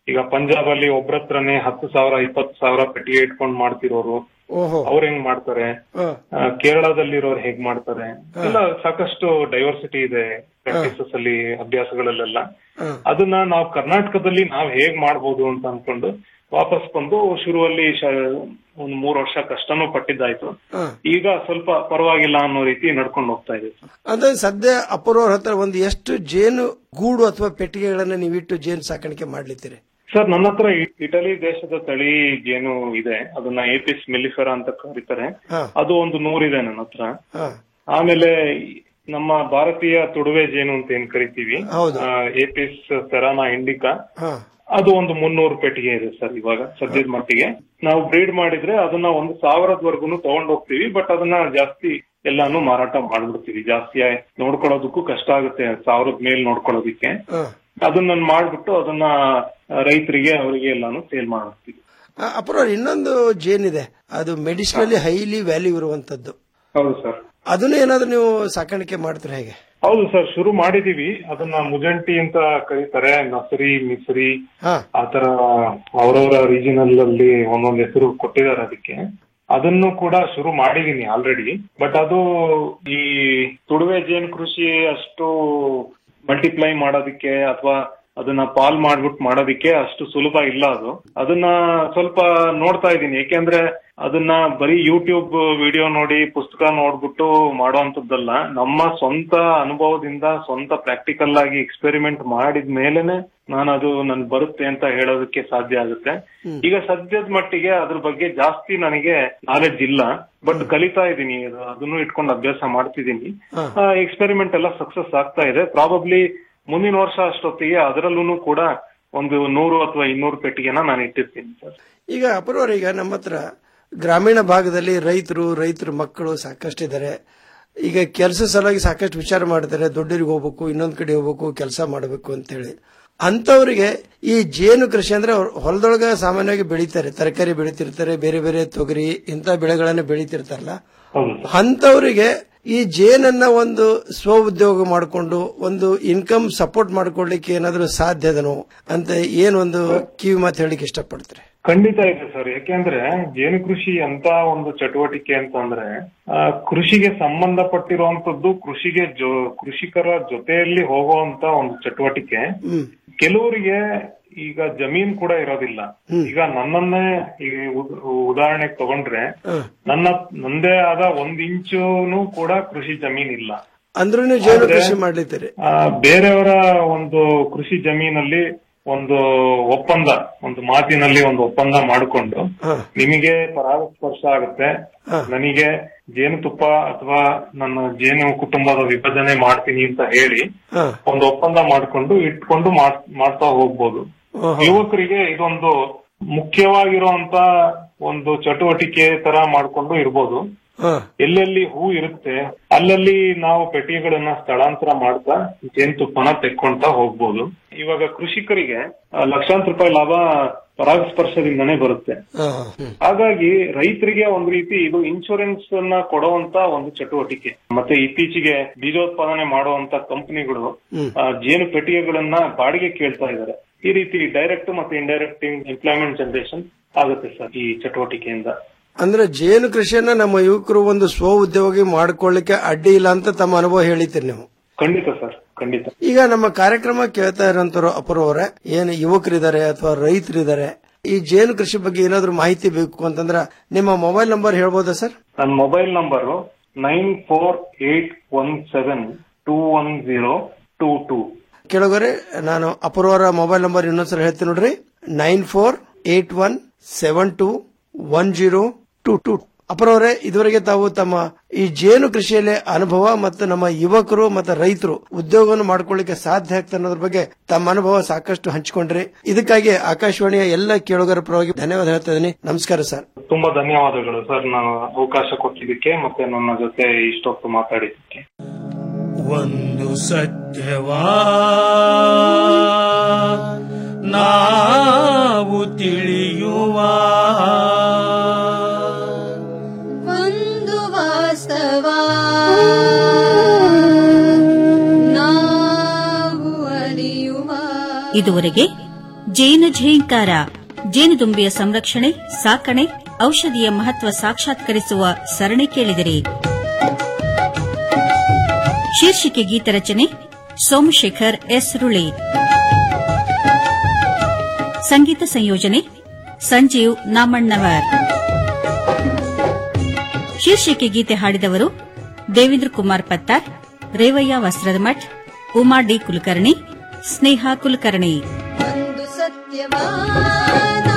ಈಗ ಪಂಜಾಬ್ ಅಲ್ಲಿ ಒಬ್ರತ್ರನೇ ಹತ್ತು ಸಾವಿರ ಇಪ್ಪತ್ತು ಸಾವಿರ ಪೆಟ್ಟಿಗೆ ಇಟ್ಕೊಂಡು ಮಾಡ್ತಿರೋರು ಓಹೋ ಅವ್ರ ಹೆಂಗ್ ಮಾಡ್ತಾರೆ ಹ. ಆ, ಕೇರಳದಲ್ಲಿರೋರು ಹೇಗ್ ಮಾಡ್ತಾರೆ ಎಲ್ಲ ಸಾಕಷ್ಟು ಡೈವರ್ಸಿಟಿ ಇದೆ ಪ್ರಾಕ್ಟೀಸಸ್ ಅಲ್ಲಿ ಅಭ್ಯಾಸಗಳಲ್ಲೆಲ್ಲ ಹ. ಅದನ್ನ ನಾವು ಕರ್ನಾಟಕದಲ್ಲಿ ನಾವ್ ಹೇಗ್ ಮಾಡ್ಬೋದು ಅಂತ ಅನ್ಕೊಂಡು ವಾಪಸ್ ಬಂದು ಶುರುವಲ್ಲಿ ಶ- ಒಂದ್ ಮೂರ್ ವರ್ಷ ಕಷ್ಟನೂ ಪಟ್ಟಿದ್ದಾಯ್ತು ಹ. ಈಗ ಸ್ವಲ್ಪ ಪರವಾಗಿಲ್ಲ ಅನ್ನೋ ರೀತಿ ನಡ್ಕೊಂಡು ಹೋಗ್ತಾ ಇದೆ ಅಂದ್ರೆ ಸದ್ಯ ಅಪೂರ್ವರ ಹತ್ರ ಒಂದು ಎಷ್ಟು ಜೇನು ಗೂಡು ಅಥವಾ ಪೆಟ್ಟಿಗೆಗಳನ್ನ ನೀವಿಟ್ಟು ಜೇನು ಸಾಕಾಣಿಕೆ ಮಾಡ್ಲಿತ್ತೀರಿ ಸರ್ ನನ್ನ ಹತ್ರ ಇ- ಇಟಲಿ ದೇಶದ ತಳಿ ಜೇನು ಇದೆ ಅದನ್ನ ಏಪಿಸ್ ಮೆಲಿಫೆರಾ ಅಂತ ಕರೀತಾರೆ ಹ. ಅದು ಒಂದು ನೂರಿದೆ ನನ್ನ ಹತ್ರ ಹ. ಆಮೇಲೆ ಈ ನಮ್ಮ ಭಾರತೀಯ ತುಡುವೆ ಜೇನು ಅಂತ ಏನ್ ಕರಿತೀವಿ ಹೌದು. ಏಪಿಸ್ ಸೆರಾನಾ ಇಂಡಿಕಾ ಹ. ಅದು ಒಂದು ಮುನ್ನೂರು ಪೆಟ್ಟಿಗೆ ಇದೆ ಸರ್ ಇವಾಗ ಸದ್ಯದ ಮಟ್ಟಿಗೆ ನಾವು ಬ್ರೀಡ್ ಮಾಡಿದ್ರೆ ಅದನ್ನ ಒಂದು ಸಾವಿರದವರೆಗೂ ತಗೊಂಡ್ ಹೋಗ್ತೀವಿ ಬಟ್ ಅದನ್ನ ಜಾಸ್ತಿ ಎಲ್ಲಾನು ಮಾರಾಟ ಮಾಡ್ಬಿಡ್ತೀವಿ ಜಾಸ್ತಿ ಆಯ್- ನೋಡ್ಕೊಳ್ಳೋದಕ್ಕೂ ಕಷ್ಟ ಆಗುತ್ತೆ ಸಾವಿರದ ಮೇಲ್ ನೋಡ್ಕೊಳ್ಳೋದಿಕ್ಕೆ ಹ. ಅದನ್ನ ಮಾಡ್ಬಿಟ್ಟು ಅದನ್ನ ರೈತರಿಗೆ ಅವರಿಗೆ ಎಲ್ಲಾನು ಸೇಲ್ ಮಾಡ್ತೀವಿ ಆ, ಅಪೂರ್ವ ಇನ್ನೊಂದು ಜೇನಿದೆ ಅದು ಮೆಡಿಸಿನಲ್ಲಿ ಹೈಲಿ ವ್ಯಾಲ್ಯೂ ಇರುವಂತದ್ದು ಹೌದು ಸರ್ ಅದನ್ನು ಏನಾದ್ರೂ ನೀವು ಸಾಕಾಣಿಕೆ ಮಾಡ್ತೀರಾ ಹೇಗೆ ಹೌದು ಸರ್ ಶುರು ಮಾಡಿದೀವಿ ಅದನ್ನ ಮುಜಂಟಿ ಅಂತ ಕರೀತಾರೆ ನಸರಿ ಮಿಸ್ರಿ ಹಾ. ಆತರ ಅವರವರ ರೀಜನಲ್ ಅಲ್ಲಿ ಒಂದೊಂದು ಹೆಸರು ಕೊಟ್ಟಿದ್ದಾರೆ ಅದಕ್ಕೆ ಅದನ್ನು ಕೂಡ ಶುರು ಮಾಡಿದೀನಿ ಆಲ್ರೆಡಿ ಬಟ್ ಅದು ಈ ತುಡುವೆ ಜೇನು ಕೃಷಿ ಅಷ್ಟು ಮಲ್ಟಿಪ್ಲೈ ಮಾಡೋದಕ್ಕೆ ಅಥವಾ ಅದನ್ನ ಪಾಲ್ ಮಾಡ್ಬಿಟ್ಟು ಮಾಡೋದಿಕ್ಕೆ ಅಷ್ಟು ಸುಲಭ ಇಲ್ಲ ಅದು ಅದನ್ನ ಸ್ವಲ್ಪ ನೋಡ್ತಾ ಇದ್ದೀನಿ ಯಾಕೆಂದ್ರೆ ಅದನ್ನ ಬರೀ ಯೂಟ್ಯೂಬ್ ವಿಡಿಯೋ ನೋಡಿ ಪುಸ್ತಕ ನೋಡ್ಬಿಟ್ಟು ಮಾಡುವಂತದ್ದಲ್ಲ ನಮ್ಮ ಸ್ವಂತ ಅನುಭವದಿಂದ ಸ್ವಂತ ಪ್ರಾಕ್ಟಿಕಲ್ ಆಗಿ ಎಕ್ಸ್ಪೆರಿಮೆಂಟ್ ಮಾಡಿದ ಮೇಲೆನೆ ನಾನು ಅದು ನನ್ ಬರುತ್ತೆ ಅಂತ ಹೇಳೋದಕ್ಕೆ ಸಾಧ್ಯ ಆಗುತ್ತೆ ಈಗ ಸದ್ಯದ ಮಟ್ಟಿಗೆ ಅದ್ರ ಬಗ್ಗೆ ಜಾಸ್ತಿ ನನಗೆ ನಾಲೆಡ್ಜ್ ಇಲ್ಲ ಬಟ್ ಕಲಿತಾ ಇದ್ದೀನಿ ಅದು- ಅದನ್ನು ಇಟ್ಕೊಂಡು ಅಭ್ಯಾಸ ಮಾಡ್ತಿದ್ದೀನಿ ಎಕ್ಸ್ಪೆರಿಮೆಂಟ್ ಎಲ್ಲ ಸಕ್ಸಸ್ ಆಗ್ತಾ ಇದೆ ಪ್ರಾಬಬ್ಲಿ ಮುಂದಿನ ವರ್ಷ ಅಷ್ಟೊತ್ತಿಗೆ ಅದರಲ್ಲೂ ಕೂಡ ಒಂದು ನೂರು ಅಥವಾ ಇನ್ನೂರು ಪೆಟ್ಟಿಗೆನ ನಾನು ಇಟ್ಟಿರ್ತೀನಿ ಸರ್ ಈಗ ಅಪೂರ್ವರ ಈಗ ನಮ್ಮ ಹತ್ರ ಗ್ರಾಮೀಣ ಭಾಗದಲ್ಲಿ ರೈತರು ರೈತರ ಮಕ್ಕಳು ಸಾಕಷ್ಟಿದ್ದಾರೆ ಈಗ ಕೆಲಸ ಸಲುವಾಗಿ ಸಾಕಷ್ಟು ವಿಚಾರ ಮಾಡ್ತಾರೆ ದೊಡ್ಡರಿಗೆ ಹೋಗ್ಬೇಕು ಇನ್ನೊಂದ್ ಕಡೆ ಹೋಗ್ಬೇಕು ಕೆಲಸ ಮಾಡಬೇಕು ಅಂತೇಳಿ ಅಂತವರಿಗೆ ಈ ಜೇನು ಕೃಷಿ ಅಂದ್ರೆ ಅವ್ರು ಹೊಲದೊಳಗ ಸಾಮಾನ್ಯವಾಗಿ ಬೆಳೀತಾರೆ ತರಕಾರಿ ಬೆಳೀತಿರ್ತಾರೆ ಬೇರೆ ಬೇರೆ ತೊಗರಿ ಇಂಥ ಬೆಳೆಗಳನ್ನ ಬೆಳೀತಿರ್ತಾರಲ್ಲ ಅಂತವರಿಗೆ ಈ ಜೇನನ್ನ ಒಂದು ಸ್ವ ಉದ್ಯೋಗ ಮಾಡಿಕೊಂಡು ಒಂದು ಇನ್ಕಮ್ ಸಪೋರ್ಟ್ ಮಾಡ್ಕೊಳ್ಳಿಕ್ಕೆ ಏನಾದ್ರೂ ಸಾಧ್ಯದನೋ ಅಂತ ಏನೊಂದು ಕಿವಿ ಮಾತು ಹೇಳಿಕ್ಕೆ ಇಷ್ಟಪಡ್ತಾರೆ ಖಂಡಿತ ಇದೆ ಸರ್ ಯಾಕೆಂದ್ರೆ ಜೇನು ಕೃಷಿ ಅಂತ ಒಂದು ಚಟುವಟಿಕೆ ಅಂತಂದ್ರೆ ಆ, ಕೃಷಿಗೆ ಸಂಬಂಧಪಟ್ಟಿರುವಂತದ್ದು ಕೃಷಿಗೆ ಜೊ ಕೃಷಿಕರ ಜೊತೆಯಲ್ಲಿ ಹೋಗುವಂತ ಒಂದು ಚಟುವಟಿಕೆ ಕೆಲವರಿಗೆ ಈಗ ಜಮೀನ್ ಕೂಡ ಇರೋದಿಲ್ಲ ಈಗ ನನ್ನನ್ನೇ ಈಗ ಉದ್- ಉದಾಹರಣೆಗೆ ತಗೊಂಡ್ರೆ ನನ್ನ ನಂದೇ ಆದ ಒಂದ್ ಇಂಚುನು ಕೂಡ ಕೃಷಿ ಜಮೀನ್ ಇಲ್ಲ ಅಂದ್ರೂ ನೀವು ಜೇನು ಆದ್ರೆ- ಕೃಷಿ ಮಾಡ್ಲಿತ್ತೀರಿ ಆ, ಬೇರೆಯವರ ಒಂದು ಕೃಷಿ ಜಮೀನಲ್ಲಿ ಒಂದು ಒಪ್ಪಂದ ಒಂದು ಮಾತಿನಲ್ಲಿ ಒಂದು ಒಪ್ಪಂದ ಮಾಡಿಕೊಂಡು ನಿಮಗೆ ಪರಾಗಸ್ಪರ್ಶ ಆಗುತ್ತೆ ನನಗೆ ಜೇನುತುಪ್ಪ ಅಥವಾ ನನ್ನ ಜೇನು ಕುಟುಂಬದ ವಿಭಜನೆ ಮಾಡ್ತೀನಿ ಅಂತ ಹೇಳಿ ಒಂದು ಒಪ್ಪಂದ ಮಾಡ್ಕೊಂಡು ಇಟ್ಕೊಂಡು ಮಾಡ್- ಮಾಡ್ತಾ ಹೋಗ್ಬೋದು ಯುವಕರಿಗೆ ಇದೊಂದು ಮುಖ್ಯವಾಗಿರುವಂತ ಒಂದು ಚಟುವಟಿಕೆ ತರ ಮಾಡ್ಕೊಂಡು ಇರ್ಬೋದು ಎಲ್ಲೆಲ್ಲಿ ಹೂ ಇರುತ್ತೆ ಅಲ್ಲಲ್ಲಿ ನಾವು ಪೆಟ್ಟಿಗೆಗಳನ್ನ ಸ್ಥಳಾಂತರ ಮಾಡ್ತಾ ಜೇನುತುಪ್ಪನ ತೆಕ್ಕೊಂತ ಹೋಗ್ಬೋದು ಇವಾಗ ಕೃಷಿಕರಿಗೆ ಆ, ಲಕ್ಷಾಂತರ ರೂಪಾಯಿ ಲಾಭ ಪರಾಗಸ್ಪರ್ಶದಿಂದನೇ ಬರುತ್ತೆ ಹಾಗಾಗಿ ರೈತರಿಗೆ ಒಂದು ರೀತಿ ಇದು ಇನ್ಶೂರೆನ್ಸ್ ಅನ್ನ ಕೊಡುವಂತ ಒಂದು ಚಟುವಟಿಕೆ ಮತ್ತೆ ಇತ್ತೀಚೆಗೆ ಬೀಜೋತ್ಪಾದನೆ ಮಾಡುವಂತ ಕಂಪನಿಗಳು ಜೇನು ಪೆಟ್ಟಿಗೆಗಳನ್ನ ಬಾಡಿಗೆ ಕೇಳ್ತಾ ಇದ್ದಾರೆ ಈ ರೀತಿ ಡೈರೆಕ್ಟ್ ಮತ್ತೆ ಇಂಡೈರೆಕ್ಟ್ ಎಂಪ್ಲಾಯ್ಮೆಂಟ್ ಜನರೇಷನ್ ಆಗುತ್ತೆ ಸರ್ ಈ ಚಟುವಟಿಕೆಯಿಂದ ಅಂದ್ರೆ ಜೇನು ಕೃಷಿಯನ್ನ ನಮ್ಮ ಯುವಕರು ಒಂದು ಸ್ವ ಉದ್ಯೋಗಿ ಮಾಡ್ಕೊಳ್ಳಿಕ್ಕೆ ಅಡ್ಡಿ ಇಲ್ಲ ಅಂತ ತಮ್ಮ ಅನುಭವ ಹೇಳಿತೀರಿ ನೀವು ಖಂಡಿತ ಸರ್ ಖಂಡಿತ ಈಗ ನಮ್ಮ ಕಾರ್ಯಕ್ರಮ ಕೇಳ್ತಾ ಇರೋಂತವ್ರು ಅಪೂರ್ವರೇ ಏನು ಯುವಕರಿದ್ದಾರೆ ಅಥವಾ ರೈತರಿದ್ದಾರೆ ಈ ಜೇನು ಕೃಷಿ ಬಗ್ಗೆ ಏನಾದ್ರೂ ಮಾಹಿತಿ ಬೇಕು ಅಂತಂದ್ರ ನಿಮ್ಮ ಮೊಬೈಲ್ ನಂಬರ್ ಹೇಳ್ಬೋದಾ ಸರ್ ನನ್ನ mobile number nine four eight one seven two one zero two two ಕೆಳಗರೆ ನಾನು ಅಪೂರ್ವರ ಮೊಬೈಲ್ ನಂಬರ್ ಇನ್ನೊಂದ್ಸಲ ಹೇಳ್ತೀನಿ ನೋಡ್ರಿ nine four eight one seven two one zero two two ಅಪರವರೇ ಇದುವರೆಗೆ ತಾವು ತಮ್ಮ ಈ ಜೇನು ಕೃಷಿಯಲ್ಲಿ ಅನುಭವ ಮತ್ತು ನಮ್ಮ ಯುವಕರು ಮತ್ತು ರೈತರು ಉದ್ಯೋಗವನ್ನು ಮಾಡ್ಕೊಳ್ಳಿಕ್ಕೆ ಸಾಧ್ಯ ಆಗ್ತದೆ ಅನ್ನೋದ್ರ ಬಗ್ಗೆ ತಮ್ಮ ಅನುಭವ ಸಾಕಷ್ಟು ಹಂಚಿಕೊಂಡ್ರಿ ಇದಕ್ಕಾಗಿ ಆಕಾಶವಾಣಿಯ ಎಲ್ಲ ಕೇಳುಗರ ಪರವಾಗಿ ಧನ್ಯವಾದ ಹೇಳ್ತಾ ಇದ್ದೀನಿ ನಮಸ್ಕಾರ ಸರ್ ತುಂಬಾ ಧನ್ಯವಾದಗಳು ಸರ್ ನಾನು ಅವಕಾಶ ಕೊಟ್ಟಿದ್ದಕ್ಕೆ ಮತ್ತೆ ನನ್ನ ಜೊತೆ ಇಷ್ಟೊತ್ತು ಮಾತಾಡಿದ್ದಕ್ಕೆ ಒಂದು ಸತ್ಯವಾ ನಾವು ತಿಳಿಯುವ ಒಂದು ವಾಸ್ತವ ನಾವು ಅರಿಯುವ ಇದುವರೆಗೆ ಜೇನು ಝೇಂಕಾರ ಜೇನುದುಂಬಿಯ ಸಂರಕ್ಷಣೆ ಸಾಕಣೆ ಔಷಧಿಯ ಮಹತ್ವ ಸಾಕ್ಷಾತ್ಕರಿಸುವ ಸರಣಿ ಕೇಳಿದಿರಿ ಶೀರ್ಷಿಕೆ ಗೀತರಚನೆ ಸೋಮಶೇಖರ್ ಎಸ್ ರುಳಿ ಸಂಗೀತ ಸಂಯೋಜನೆ ಸಂಜೀವ್ ನಾಮಣ್ಣವರ್ ಶೀರ್ಷಿಕೆ ಗೀತೆ ಹಾಡಿದವರು ದೇವೇಂದ್ರ ಕುಮಾರ್ ಪತ್ತಾರ್ ರೇವಯ್ಯ ವಸ್ತ್ರದ ಮಠ್ ಉಮಾ ಡಿ ಕುಲಕರ್ಣಿ ಸ್ನೇಹ ಕುಲಕರ್ಣಿ ಒಂದು ಸತ್ಯವಾದ